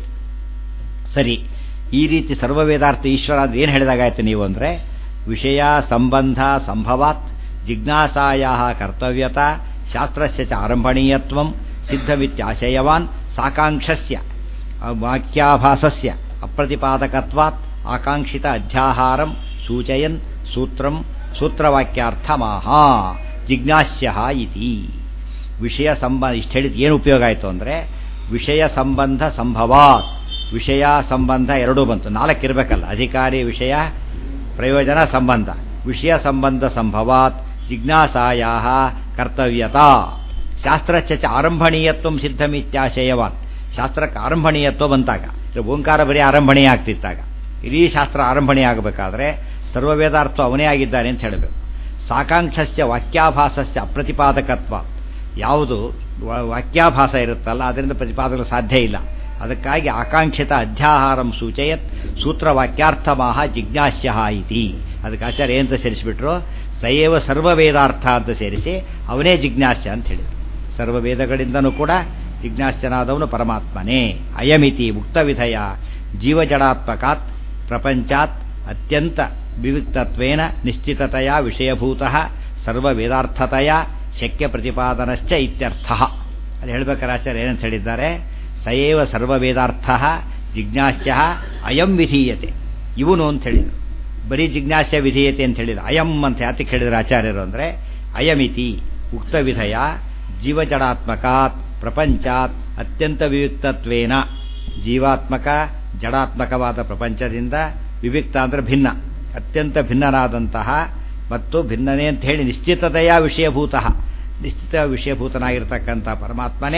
ಸರಿ ಈ ರೀತಿ ಸರ್ವವೇದಾರ್ಥ ಈಶ್ವರ ಅಂದ್ರೆ ಏನು ಹೇಳಿದಾಗಾಯ್ತು ನೀವು ಅಂದರೆ ವಿಷಯ ಸಂಬಂಧ ಸಂಭವಾತ್ ಜಿಜ್ಞಾಸಾಯ ಕರ್ತವ್ಯತ ಶಾಸ್ತ್ರಸ್ಯ ಚ ಆರಂಭಣೀಯತ್ವಂ ಸಿದ್ಧಮಿತ್ಯಾಶಯವಾನ್ ಸಾಕಾಂಕ್ಷಸ್ಯ ವಾಕ್ಯಾಭಾಸಸ್ಯ ಅಪ್ರತಿಪಾದಕತ್ವಾತ್ ಆಕಾಂಕ್ಷಿತ ಅಧ್ಯಾಹಾರಂ ಸೂಚಯನ್ ಸೂತ್ರಂ ಸೂತ್ರವಾಕ್ಯಾರ್ಥಮಾಹ ಜಿಜ್ಞಾಸ್ಯ ಇತಿ ವಿಷಯ ಸಂಬಂಧ ಇಷ್ಟು ಹೇಳಿದ ಏನು ಉಪಯೋಗ ಆಯಿತು ಅಂದರೆ ವಿಷಯ ಸಂಬಂಧ ಸಂಭವಾತ್ ವಿಷಯ ಸಂಬಂಧ ಎರಡೂ ಬಂತು ನಾಲ್ಕು ಇರಬೇಕಲ್ಲ ಅಧಿಕಾರಿ ವಿಷಯ ಪ್ರಯೋಜನ ಸಂಬಂಧ ವಿಷಯ ಸಂಬಂಧ ಸಂಭವಾತ್ ಜಿಜ್ಞಾಸಾಯ ಕರ್ತವ್ಯತಾ ಶಾಸ್ತ್ರಚ್ಚ ಚ ಆರಂಭಣೀಯತ್ವ ಸಿದ್ಧಮಿತ್ಯಾಶಯವಾನ್ ಶಾಸ್ತ್ರಕ್ಕೆ ಆರಂಭಣೀಯತ್ವ ಬಂತಾಗ ಇದು ಓಂಕಾರ ಬರೀ ಆರಂಭಣೀಯ ಆಗ್ತಿತ್ತಾಗ ಇಡೀ ಶಾಸ್ತ್ರ ಆರಂಭಣೀಯ ಆಗಬೇಕಾದ್ರೆ ಸರ್ವವೇದಾರ್ಥ ಅವನೇ ಆಗಿದ್ದಾನೆ ಅಂತ ಹೇಳಬೇಕು ಸಾಕಾಂಕ್ಷಸ್ಯ ವಾಕ್ಯಾಭಾಸಸ್ಯ ಅಪ್ರತಿಪಾದಕತ್ವ ಯಾವುದು ವ- ವಾಕ್ಯಾಭಾಸ ಇರುತ್ತಲ್ಲ ಅದರಿಂದ ಪ್ರತಿಪಾದನೆ ಸಾಧ್ಯ ಇಲ್ಲ ಅದಕ್ಕಾಗಿ ಆಕಾಂಕ್ಷಿತ ಅಧ್ಯಾಹಾರಂ ಸೂಚಯತ್ ಸೂತ್ರವಾಕ್ಯಾರ್ಥಮಾಹ ಜಿಜ್ಞಾಸ್ಯ ಇತಿ ಅದಕ್ಕೆ ಆಚಾರ್ಯ ಏನಂತ ಸೇರಿಸಿಬಿಟ್ರು ಸಯೇವ ಸರ್ವವೇದಾರ್ಥ ಅಂತ ಸೇರಿಸಿ ಅವನೇ ಜಿಜ್ಞಾಸ್ಯ ಅಂತ ಹೇಳಿದರು ಸರ್ವವೇದಗಳಿಂದನೂ ಕೂಡ ಜಿಜ್ಞಾಸ್ಯನಾದವನು ಪರಮಾತ್ಮನೇ ಅಯಮಿತಿ ಮುಕ್ತವಿಧಯ ಜೀವಜಡಾತ್ಮಕಾತ್ ಪ್ರಪಂಚಾತ್ ಅತ್ಯಂತ ವಿವಿಕ್ತತ್ವೇನ ನಿಶ್ಚಿತತೆಯ ವಿಷಯಭೂತ ಸರ್ವವೇದಾರ್ಥತೆಯ ಶಕ್ಯ ಪ್ರತಿಪಾದನಶ್ಚ ಇತ್ಯರ್ಥ ಅಲ್ಲಿ ಹೇಳ್ಬೇಕಾದ್ರೆ ಆಚಾರ್ಯ ಏನಂತ ಹೇಳಿದ್ದಾರೆ ಸಯೇವ ಸರ್ವವೇದಾರ್ಥ ಜಿಜ್ಞಾಸ್ಯ ಅಯಂ ವಿಧೀಯತೆ ಇವನು ಅಂತ ಹೇಳಿದರು ಬರೀ ಜಿಜ್ಞಾಸ್ಯ ವಿಧೀಯತೆ ಅಂತ ಹೇಳಿದ್ರು ಅಯಂ ಅಂತ ಯಾತಕ್ಕೆ ಹೇಳಿದ್ರು ಆಚಾರ್ಯರು ಅಂದರೆ ಅಯಮಿತಿ ಉಕ್ತ ವಿಧಯ ಜೀವಜಡಾತ್ಮಕಾತ್ ಪ್ರಪಂಚಾತ್ ಅತ್ಯಂತ ವಿವಿಕ್ತತ್ವೇನ ಜೀವಾತ್ಮಕ ಜಡಾತ್ಮಕವಾದ ಪ್ರಪಂಚದಿಂದ ವಿವಿಕ್ತ ಅಂದರೆ ಭಿನ್ನ ಅತ್ಯಂತ ಭಿನ್ನನಾದಂತಹ ಮತ್ತು ಭಿನ್ನನೇ ಅಂತ ಹೇಳಿ ನಿಶ್ಚಿತತೆಯ ವಿಷಯಭೂತ ನಿಶ್ಚಿತ ವಿಷಯಭೂತನಾಗಿರ್ತಕ್ಕಂಥ ಪರಮಾತ್ಮನೇ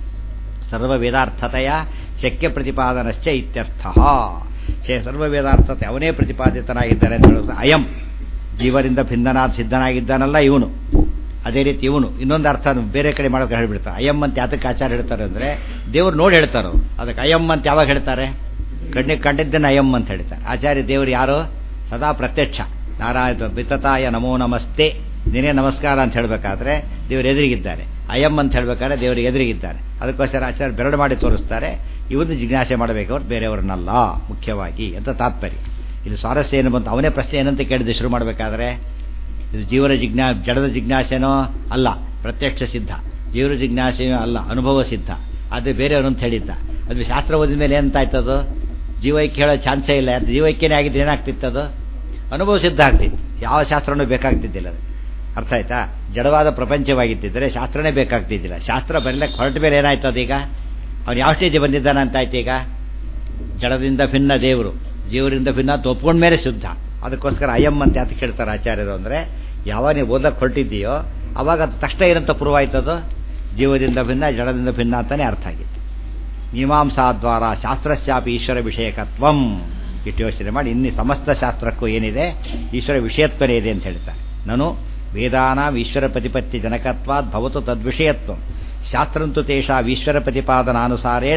ಸರ್ವವೇದಾರ್ಥತೆಯ ಶಕ್ಯ ಪ್ರತಿಪಾದನಶ್ಚ ಇತ್ಯರ್ಥ ಶೇ ಸರ್ವವೇದಾರ್ಥತೆ ಅವನೇ ಪ್ರತಿಪಾದಿತನಾಗಿದ್ದಾನೆ ಅಂತ ಹೇಳೋದು ಅಯಂ ಜೀವರಿಂದ ಭಿನ್ನನಾದ ಸಿದ್ಧನಾಗಿದ್ದಾನಲ್ಲ ಇವನು ಅದೇ ರೀತಿ ಇವನು ಇನ್ನೊಂದು ಅರ್ಥ ಬೇರೆ ಕಡೆ ಮಾಡೋಕೆ ಹೇಳ್ಬಿಡ್ತಾರೆ ಅಯಂ ಅಂತ ಯಾತಕ್ಕೆ ಆಚಾರ ಹೇಳ್ತಾರೆ ಅಂದರೆ ದೇವ್ರು ನೋಡಿ ಹೇಳ್ತಾರೋ ಅದಕ್ಕೆ ಅಯಂ ಅಂತ ಯಾವಾಗ ಹೇಳ್ತಾರೆ ಕಣ್ಣಿಗೆ ಕಂಡಿದ್ದನ್ನು ಅಯಂ ಅಂತ ಹೇಳ್ತಾರೆ ಆಚಾರ್ಯ ದೇವರು ಯಾರು ಸದಾ ಪ್ರತ್ಯಕ್ಷ ನಾರಾಯಣ ಬಿತತಾಯ ನಮೋ ನಮಸ್ತೆ ನಿನೇ ನಮಸ್ಕಾರ ಅಂತ ಹೇಳಬೇಕಾದ್ರೆ ದೇವರು ಎದುರಿಗಿದ್ದಾರೆ ಅಯಂ ಅಂತ ಹೇಳಬೇಕಾದ್ರೆ ದೇವರಿಗೆ ಎದುರಿಗಿದ್ದಾರೆ ಅದಕ್ಕೋಸ್ಕರ ಆಚಾರ್ಯ ಬೆರಡು ಮಾಡಿ ತೋರಿಸ್ತಾರೆ ಇವತ್ತು ಜಿಜ್ಞಾಸೆ ಮಾಡಬೇಕು ಅವ್ರು ಬೇರೆಯವ್ರನ್ನಲ್ಲ ಮುಖ್ಯವಾಗಿ ಅಂತ ತಾತ್ಪರ್ಯ ಇದು ಸ್ವಾರಸ್ಯ ಏನು ಬಂತು ಅವನೇ ಪ್ರಶ್ನೆ ಏನಂತ ಕೇಳಿದ್ದು ಶುರು ಮಾಡಬೇಕಾದ್ರೆ ಇದು ಜೀವನ ಜಿಜ್ಞಾ ಜಡದ ಜಿಜ್ಞಾಸೆನೋ ಅಲ್ಲ ಪ್ರತ್ಯಕ್ಷ ಸಿದ್ಧ ಜೀವನ ಜಿಜ್ಞಾಸೆಯೋ ಅಲ್ಲ ಅನುಭವ ಸಿದ್ಧ ಅದು ಬೇರೆಯವರು ಅಂತ ಹೇಳಿದ್ದ ಅದು ಶಾಸ್ತ್ರ ಓದಿದ ಮೇಲೆ ಎಂತಾಯ್ತದು ಜೀವೈಕ್ಯ ಹೇಳೋ ಚಾನ್ಸೇ ಇಲ್ಲ ಅದು ಜೀವೈಕ್ಯನೇ ಆಗಿದ್ದು ಏನಾಗ್ತಿತ್ತದು ಅನುಭವ ಸಿದ್ಧ ಆಗ್ತಿತ್ತು ಯಾವ ಶಾಸ್ತ್ರನೂ ಬೇಕಾಗ್ತಿದ್ದಿಲ್ಲ ಅದು ಅರ್ಥ ಆಯ್ತಾ ಜಡವಾದ ಪ್ರಪಂಚವಾಗಿದ್ದಿದ್ರೆ ಶಾಸ್ತ್ರನೇ ಬೇಕಾಗ್ತಿದ್ದಿಲ್ಲ ಶಾಸ್ತ್ರ ಬರಲಿಕ್ಕೆ ಹೊರಟ ಮೇಲೆ ಏನಾಯ್ತು ಅದೀಗ ಅವ್ನು ಯಾವ ಸ್ಟೇಜ್ ಬಂದಿದ್ದಾನೆ ಅಂತ ಆಯ್ತು ಈಗ ಜಡದಿಂದ ಭಿನ್ನ ದೇವರು ಜೀವರಿಂದ ಭಿನ್ನ ಅಂತ ಒಪ್ಕೊಂಡ ಮೇಲೆ ಶುದ್ಧ ಅದಕ್ಕೋಸ್ಕರ ಅಯಂ ಅಂತ ಯಾತಕ್ಕೆ ಹೇಳ್ತಾರೆ ಆಚಾರ್ಯರು ಅಂದರೆ ಯಾವಾಗ ನೀವು ಓದಕ್ಕೆ ಹೊರಟಿದ್ದೀಯೋ ಅವಾಗ ಅದು ತಕ್ಷಣ ಏನಂತ ಪ್ರೂವ್ ಆಯ್ತದು ಜೀವದಿಂದ ಭಿನ್ನ ಜಡದಿಂದ ಭಿನ್ನ ಅಂತಾನೆ ಅರ್ಥ ಆಗಿತ್ತು ಮೀಮಾಂಸಾದ್ವಾರ ಶಾಸ್ತ್ರಶ್ಯಾಪಿ ಈಶ್ವರ ವಿಷಯಕತ್ವಂ ಇಟ್ಟು ಯೋಚನೆ ಮಾಡಿ ಇನ್ನು ಸಮಸ್ತ ಶಾಸ್ತ್ರಕ್ಕೂ ಏನಿದೆ ಈಶ್ವರ ವಿಷಯತ್ವನೇ ಇದೆ ಅಂತ ಹೇಳ್ತಾರೆ ನಾನು ವೇದಾನಾಂ ಈಶ್ವರ ಪ್ರತಿಪತ್ತಿ ಜನಕತ್ವಾದ್ ಭವತು ತದ್ವಿಷಯತ್ವ ಶಾಸ್ತ್ರಂತು ತೇಷಾಂ ಈಶ್ವರ ಪ್ರತಿಪಾದನಾನುಸಾರೇಣ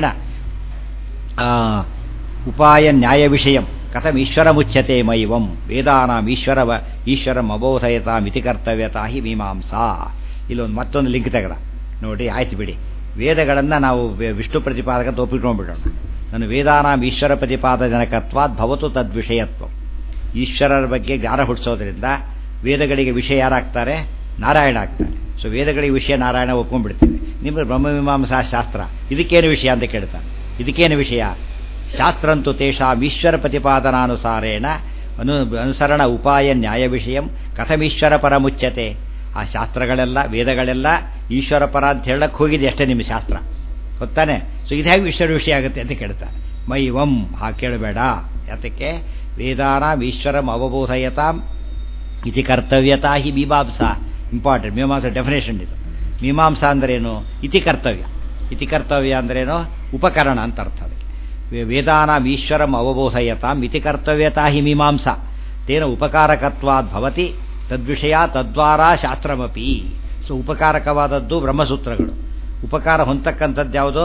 ಆ, ಉಪಾಯ ನ್ಯಾಯ ವಿಷಯಂ ಕಥಂ ಈಶ್ವರ ಮುಚ್ಯತೆ ಮೈವಂ ವೇದಾನಾಂ ಈಶ್ವರ ಈಶ್ವರಂ ಅಬೋಧಯತಾಂ ಇತಿ ಕರ್ತವ್ಯತಾ ಹಿ ಮೀಮಾಂಸಾ ಇಲ್ಲೊಂದು ಮತ್ತೊಂದು ಲಿಂಕ್ ತೆಗೆದ ನೋಡಿ ಆಯ್ತು ಬಿಡಿ ವೇದಗಳನ್ನು ನಾವು ವೆ- ವಿಷ್ಣು ಪ್ರತಿಪಾದಕ ಅಂತ ಒಪ್ಪಿಟ್ಕೊಂಡ್ಬಿಡೋಣ ನಾನು ವೇದಾನಾಂ ಈಶ್ವರ ಪ್ರತಿಪಾದ ಜನಕತ್ವಾದ್ ಭವತು ತದ್ವಿಷಯತ್ವ ಈಶ್ವರರ ಬಗ್ಗೆ ಜ್ಞಾನ ಹುಟ್ಟಿಸೋದ್ರಿಂದ ವೇದಗಳಿಗೆ ವಿಷಯ ಯಾರಾಗ್ತಾರೆ ನಾರಾಯಣ ಆಗ್ತಾರೆ ಸೊ ವೇದಗಳಿಗೆ ವಿಷಯ ನಾರಾಯಣ ಒಪ್ಕೊಂಡ್ಬಿಡ್ತೀವಿ ನಿಮಗೆ ಬ್ರಹ್ಮಮೀಮಾಂಸಾ ಶಾಸ್ತ್ರ ಇದಕ್ಕೇನು ವಿಷಯ ಅಂತ ಕೇಳ್ತಾರೆ ಇದಕ್ಕೇನು ವಿಷಯ ಶಾಸ್ತ್ರಂತು ತೇಷಾಂ ಈಶ್ವರ ಪ್ರತಿಪಾದನಾನುಸಾರೇಣ ಅನು ಅನುಸರಣ ಉಪಾಯ ನ್ಯಾಯ ವಿಷಯಂ ಕಥಮೀಶ್ವರ ಪರ ಮುಚ್ಚತೆ ಆ ಶಾಸ್ತ್ರಗಳೆಲ್ಲ ವೇದಗಳೆಲ್ಲ ಈಶ್ವರ ಪರ ಅಂತ ಹೇಳಕ್ಕೆ ಹೋಗಿದೆ ಅಷ್ಟೇ ನಿಮ್ಮ ಶಾಸ್ತ್ರ ಗೊತ್ತಾನೆ ಸೊ ಇದು ಹೇಗೆ ಈಶ್ವರ ವಿಷಯ ಆಗುತ್ತೆ ಅಂತ ಕೇಳ್ತಾರೆ ಮೈ ವಂ ಹಾ ಕೇಳಬೇಡ ಯಾತಕ್ಕೆ ವೇದಾನಾಂ ಈಶ್ವರಂ ಅವಬೋಧಯತಾಂ ಇತಿ ಕರ್ತವ್ಯತಾ ಹಿ ಮೀಮಾಂಸಾ ಇಂಪಾರ್ಟೆಂಟ್ ಮೀಮಾಂಸಾ ಡೆಫಿನೇಷನ್ ಇದು ಮೀಮಾಂಸಾ ಅಂದ್ರೇನು ಇತಿ ಕರ್ತವ್ಯ ಇತಿ ಕರ್ತವ್ಯ ಅಂದ್ರೇನು ಉಪಕರಣ ಅಂತ ಅರ್ಥ ಅದಕ್ಕೆ ವೇದಾನಾಂ ಈಶ್ವರಂ ಅವಬೋಧಯತಾಂ ಇತಿ ಕರ್ತವ್ಯತಾ ಹಿ ಮೀಮಾಂಸಾ ತೇನ ಉಪಕಾರಕತ್ವಾದ್ ಭವತಿ ತದ್ವಿಷಯ ತದ್ವಾರ ಶಾಸ್ತ್ರಮಪಿ ಸೊ ಉಪಕಾರಕವಾದದ್ದು ಬ್ರಹ್ಮಸೂತ್ರಗಳು ಉಪಕಾರ ಹೊಂದತಕ್ಕಂಥದ್ದು ಯಾವುದು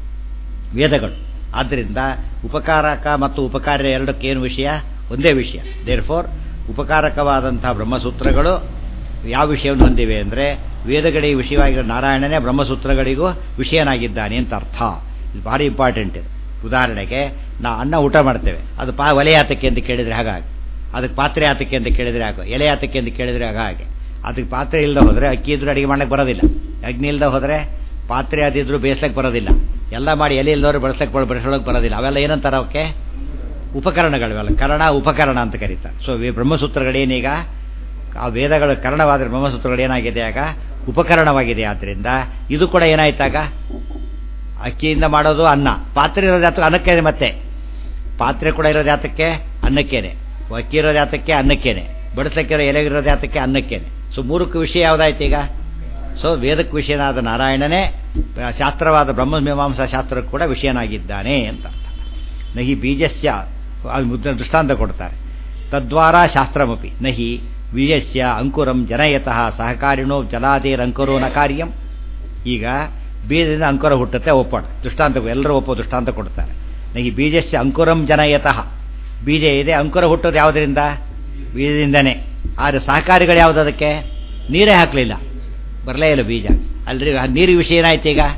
ವೇದಗಳು ಆದ್ದರಿಂದ ಉಪಕಾರಕ ಮತ್ತು ಉಪಕಾರ್ಯ ಎರಡಕ್ಕೇನು ವಿಷಯ ಒಂದೇ ವಿಷಯ ದೇರ್ ಫೋರ್ ಉಪಕಾರಕವಾದಂಥ ಬ್ರಹ್ಮಸೂತ್ರಗಳು ಯಾವ ವಿಷಯವನ್ನು ಹೊಂದಿವೆ ಅಂದರೆ ವೇದಗಳಿಗೆ ವಿಷಯವಾಗಿರೋ ನಾರಾಯಣನೇ ಬ್ರಹ್ಮಸೂತ್ರಗಳಿಗೂ ವಿಷಯನಾಗಿದ್ದಾನೆ ಅಂತ ಅರ್ಥ ಇದು ಭಾರಿ ಇಂಪಾರ್ಟೆಂಟ್ ಇದು ಉದಾಹರಣೆಗೆ ನಾ ಅನ್ನ ಊಟ ಮಾಡ್ತೇವೆ ಅದು ಪಾ ಒಲೆ ಯಾತಕ್ಕೆ ಅಂತ ಕೇಳಿದರೆ ಹಾಗಾಗಿ ಅದಕ್ಕೆ ಪಾತ್ರೆ ಯಾತಕ್ಕೆ ಅಂತ ಕೇಳಿದರೆ ಹಾಗೆ ಎಲೆ ಯಾತಕ್ಕೆ ಅಂತ ಕೇಳಿದರೆ ಆಗ ಹಾಗೆ ಅದಕ್ಕೆ ಪಾತ್ರೆ ಇಲ್ಲದೆ ಹೋದರೆ ಅಕ್ಕಿ ಇದ್ರೂ ಅಡಿಗೆ ಮಾಡಕ್ಕೆ ಬರೋದಿಲ್ಲ ಅಗ್ನಿ ಇಲ್ಲದೆ ಹೋದರೆ ಪಾತ್ರೆ ಅದಿದ್ರು ಬೇಯಿಸ್ಲಿಕ್ಕೆ ಬರೋದಿಲ್ಲ ಎಲ್ಲ ಮಾಡಿ ಎಲೆ ಇಲ್ಲದವ್ರು ಬಳಸಕ್ಕೆ ಬಳಸೋಳಕ್ಕೆ ಬರೋದಿಲ್ಲ ಅವೆಲ್ಲ ಏನಂತಾರೆ ಅವಕ್ಕೆ ಉಪಕರಣಗಳಿವೆಲ್ಲ ಕರಣ ಉಪಕರಣ ಅಂತ ಕರೀತಾರೆ ಸೊ ಬ್ರಹ್ಮಸೂತ್ರಗಳೇನೀಗ ಆ ವೇದಗಳ ಕರಣವಾದರೆ ಬ್ರಹ್ಮಸೂತ್ರಗಳು ಏನಾಗಿದೆ ಆಗ ಉಪಕರಣವಾಗಿದೆ ಆದ್ದರಿಂದ ಇದು ಕೂಡ ಏನಾಯ್ತಾಗ ಅಕ್ಕಿಯಿಂದ ಮಾಡೋದು ಅನ್ನ ಪಾತ್ರೆ ಇರೋದು ಯಾತಕ್ಕೆ ಅನ್ನಕ್ಕೇನೆ ಮತ್ತೆ ಪಾತ್ರೆ ಕೂಡ ಇರೋದು ಯಾತಕ್ಕೆ ಅನ್ನಕ್ಕೇನೆ ಅಕ್ಕಿ ಇರೋದು ಯಾತಕ್ಕೆ ಅನ್ನಕ್ಕೇನೆ ಬಡಿಸಕ್ಕಿರೋ ಎಲೆಗಿರೋದು ಯಾತಕ್ಕೆ ಅನ್ನಕ್ಕೇನೆ ಸೊ ಮೂರಕ್ಕೆ ವಿಷಯ ಯಾವುದಾಯ್ತು ಈಗ ಸೊ ವೇದಕ್ಕೆ ವಿಷಯನಾದ ನಾರಾಯಣನೇ ಶಾಸ್ತ್ರವಾದ ಬ್ರಹ್ಮಮೀಮಾಂಸಾ ಶಾಸ್ತ್ರಕ್ಕೆ ಕೂಡ ವಿಷಯನಾಗಿದ್ದಾನೆ ಅಂತ ಅರ್ಥ ನಹಿ ಬೀಜಸ್ಯ ಅದು ಮುದ್ದ ದೃಷ್ಟಾಂತ ಕೊಡ್ತಾರೆ ತದ್ವಾರ ಶಾಸ್ತ್ರಮಪಿ ನಹಿ ಬೀಜಸ್ಯ ಅಂಕುರಂ ಜನಯತಃ ಸಹಕಾರಿಣೋ ಜಲಾದೇರಂಕುರೋ ನ ಕಾರ್ಯಂ ಈಗ ಬೀಜದಿಂದ ಅಂಕುರ ಹುಟ್ಟುತ್ತೆ ಒಪ್ಪೋಣ ದೃಷ್ಟಾಂತ ಎಲ್ಲರೂ ಒಪ್ಪೋ ದೃಷ್ಟಾಂತ ಕೊಡ್ತಾರೆ ನಹಿ ಬೀಜಸ್ಯ ಅಂಕುರಂ ಜನಯತಃ ಬೀಜ ಇದೆ ಅಂಕುರ ಹುಟ್ಟೋದು ಯಾವುದರಿಂದ ಬೀಜದಿಂದನೇ ಆದರೆ ಸಹಕಾರಿಗಳು ಯಾವುದು ಅದಕ್ಕೆ ನೀರೇ ಹಾಕಲಿಲ್ಲ ಬರಲೇ ಇಲ್ಲ ಬೀಜ ಅಲ್ರಿ ನೀರು ವಿಷಯ ಏನಾಯ್ತು ಈಗ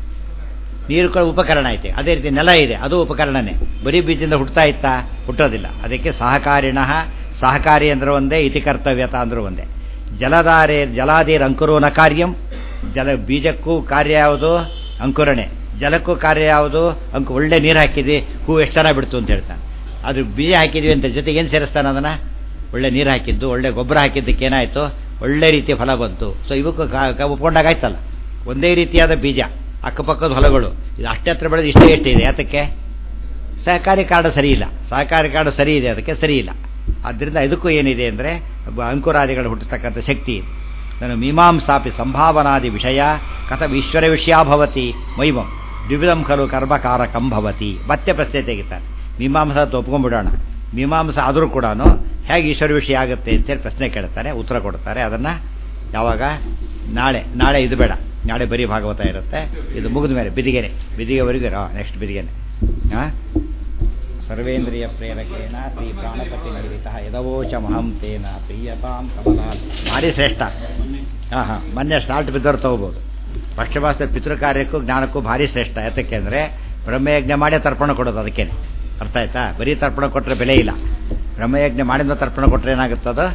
ನೀರು ಕೂಡ ಉಪಕರಣ ಐತೆ ಅದೇ ರೀತಿ ನೆಲ ಇದೆ ಅದು ಉಪಕರಣನೇ ಬರೀ ಬೀಜದಿಂದ ಹುಟ್ಟುತ್ತಾ ಇತ್ತಾ ಹುಟ್ಟೋದಿಲ್ಲ ಅದಕ್ಕೆ ಸಹಕಾರಿಣ ಸಹಕಾರಿ ಅಂದ್ರೆ ಒಂದೇ ಇತಿ ಕರ್ತವ್ಯತ ಅಂದ್ರೆ ಒಂದೇ ಜಲಧಾರೆ ಜಲಾದಿರ ಅಂಕುರೋನ ಕಾರ್ಯಂ ಜಲ ಬೀಜಕ್ಕೂ ಕಾರ್ಯ ಯಾವುದು ಅಂಕುರಣೆ ಜಲಕ್ಕೂ ಕಾರ್ಯ ಯಾವುದು ಅಂಕು ಒಳ್ಳೆ ನೀರು ಹಾಕಿದ್ವಿ ಹೂ ಎಷ್ಟು ಚೆನ್ನಾಗಿ ಬಿಡ್ತು ಅಂತ ಹೇಳ್ತಾನೆ ಅದು ಬೀಜ ಹಾಕಿದ್ವಿ ಅಂತ ಜೊತೆಗೆ ಏನು ಸೇರಿಸ್ತಾನೆ ಅದನ್ನು ಒಳ್ಳೆ ನೀರು ಹಾಕಿದ್ದು ಒಳ್ಳೆ ಗೊಬ್ಬರ ಹಾಕಿದ್ದಕ್ಕೆ ಏನಾಯಿತು ಒಳ್ಳೆ ರೀತಿಯ ಫಲ ಬಂತು ಸೊ ಇವಕ್ಕೂ ಒಪ್ಕೊಂಡಾಗ ಆಯ್ತಲ್ಲ ಒಂದೇ ರೀತಿಯಾದ ಬೀಜ ಅಕ್ಕಪಕ್ಕದ ಹೊಲಗಳು ಇದು ಅಷ್ಟೇ ಹತ್ರ ಬೆಳೆದು ಇಷ್ಟೇ ಎಷ್ಟಿದೆ ಯಾತಕ್ಕೆ ಸಹಕಾರಿ ಕಾರ್ಡ್ ಸರಿ ಇಲ್ಲ ಸಹಕಾರಿ ಕಾರ್ಡ್ ಸರಿ ಇದೆ ಅದಕ್ಕೆ ಸರಿ ಇಲ್ಲ ಆದ್ದರಿಂದ ಇದಕ್ಕೂ ಏನಿದೆ ಅಂದರೆ ಅಂಕುರಾದಿಗಳು ಹುಟ್ಟಿಸ್ತಕ್ಕಂಥ ಶಕ್ತಿ ಇದೆ ನಾನು ಮೀಮಾಂಸಾಪಿ ಸಂಭಾವನಾದಿ ವಿಷಯ ಕಥಂ ಈಶ್ವರ ವಿಷಯ ಭವತಿ ಮೈಮಂ ದ್ವಿವಿಧಂ ಖಲು ಕರ್ಮಕಾರಕಂ ಭವತಿ ಮತ್ತೆ ಪ್ರಶ್ನೆ ತೆಗಿತಾರೆ ಮೀಮಾಂಸ ಒಪ್ಕೊಂಡ್ಬಿಡೋಣ ಮೀಮಾಂಸ ಆದರೂ ಕೂಡ ಹೇಗೆ ಈಶ್ವರ ವಿಷಯ ಆಗುತ್ತೆ ಅಂತೇಳಿ ಪ್ರಶ್ನೆ ಕೇಳ್ತಾರೆ ಉತ್ತರ ಕೊಡ್ತಾರೆ ಅದನ್ನು ಯಾವಾಗ ನಾಳೆ ನಾಳೆ ಇದು ಬೇಡ ನಾಳೆ ಬರೀ ಭಾಗವತ ಇರುತ್ತೆ ಇದು ಮುಗಿದ ಮೇಲೆ ಬಿದಿಗೆನೆ ಬಿದಿಗೆವರೆಗೂ ನೆಕ್ಸ್ಟ್ ಬಿದಿಗೆನೆ ಹಾಂ ಸರ್ವೇಂದ್ರಿಯ ಪ್ರೇರಕೇಣ ಶ್ರೀ ಪ್ರಾಣಪತಿ ನಿರ್ಮಿತ ಯದವೋಚ ಮಹಂ ತೇನ ಪ್ರಿಯತಾಂ ಕಮಲಾ ಭಾರಿ ಶ್ರೇಷ್ಠ ಹಾಂ ಹಾಂ ಮೊನ್ನೆ ಸಾಲ್ಟ್ ಬಿದ್ದವ್ರು ತಗೋಬೋದು ಪಕ್ಷಪಾತ ಪಿತೃ ಕಾರ್ಯಕ್ಕೂ ಜ್ಞಾನಕ್ಕೂ ಭಾರಿ ಶ್ರೇಷ್ಠ ಯಾತಕ್ಕೆ ಅಂದರೆ ಬ್ರಹ್ಮಯಜ್ಞ ಮಾಡೇ ತರ್ಪಣ ಕೊಡೋದು ಅದಕ್ಕೇನೆ ಅರ್ಥ ಆಯ್ತಾ ಬರೀ ತರ್ಪಣ ಕೊಟ್ಟರೆ ಬೆಲೆ ಇಲ್ಲ ಬ್ರಹ್ಮಯಜ್ಞ ಮಾಡಿದ ತರ್ಪಣ ಕೊಟ್ಟರೆ ಏನಾಗುತ್ತದು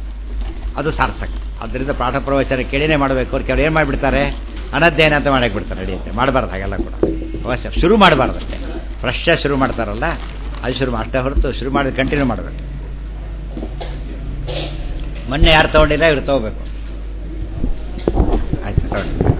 ಅದು ಸಾರ್ಥಕ ಅದರಿಂದ ಪಾಠ ಪ್ರವಚನ ಕೇಳಿನೇ ಮಾಡಬೇಕು ಅವ್ರು ಕೆಲವು ಏನು ಮಾಡಿಬಿಡ್ತಾರೆ ಅನಧ್ಯಯನ ಅಂತ ಮಾಡಕ್ಕೆ ಬಿಡ್ತಾರೆ ನಡೆಯುತ್ತೆ ಮಾಡಬಾರ್ದು ಹಾಗೆಲ್ಲ ಕೂಡ ಅವಶ್ಯ ಶುರು ಮಾಡಬಾರ್ದಷ್ಟೇ ಫ್ರೆಶ್ ಶುರು ಮಾಡ್ತಾರಲ್ಲ ಅದು ಶುರು ಅಷ್ಟೇ ಹೊರತು ಶುರು ಮಾಡಿದ್ರೆ ಕಂಟಿನ್ಯೂ ಮಾಡಬೇಕು ಮೊನ್ನೆ ಯಾರು ತೊಗೊಂಡಿಲ್ಲ ಇವ್ರು ತೊಗೋಬೇಕು ಆಯ್ತು ತಗೊಂಡು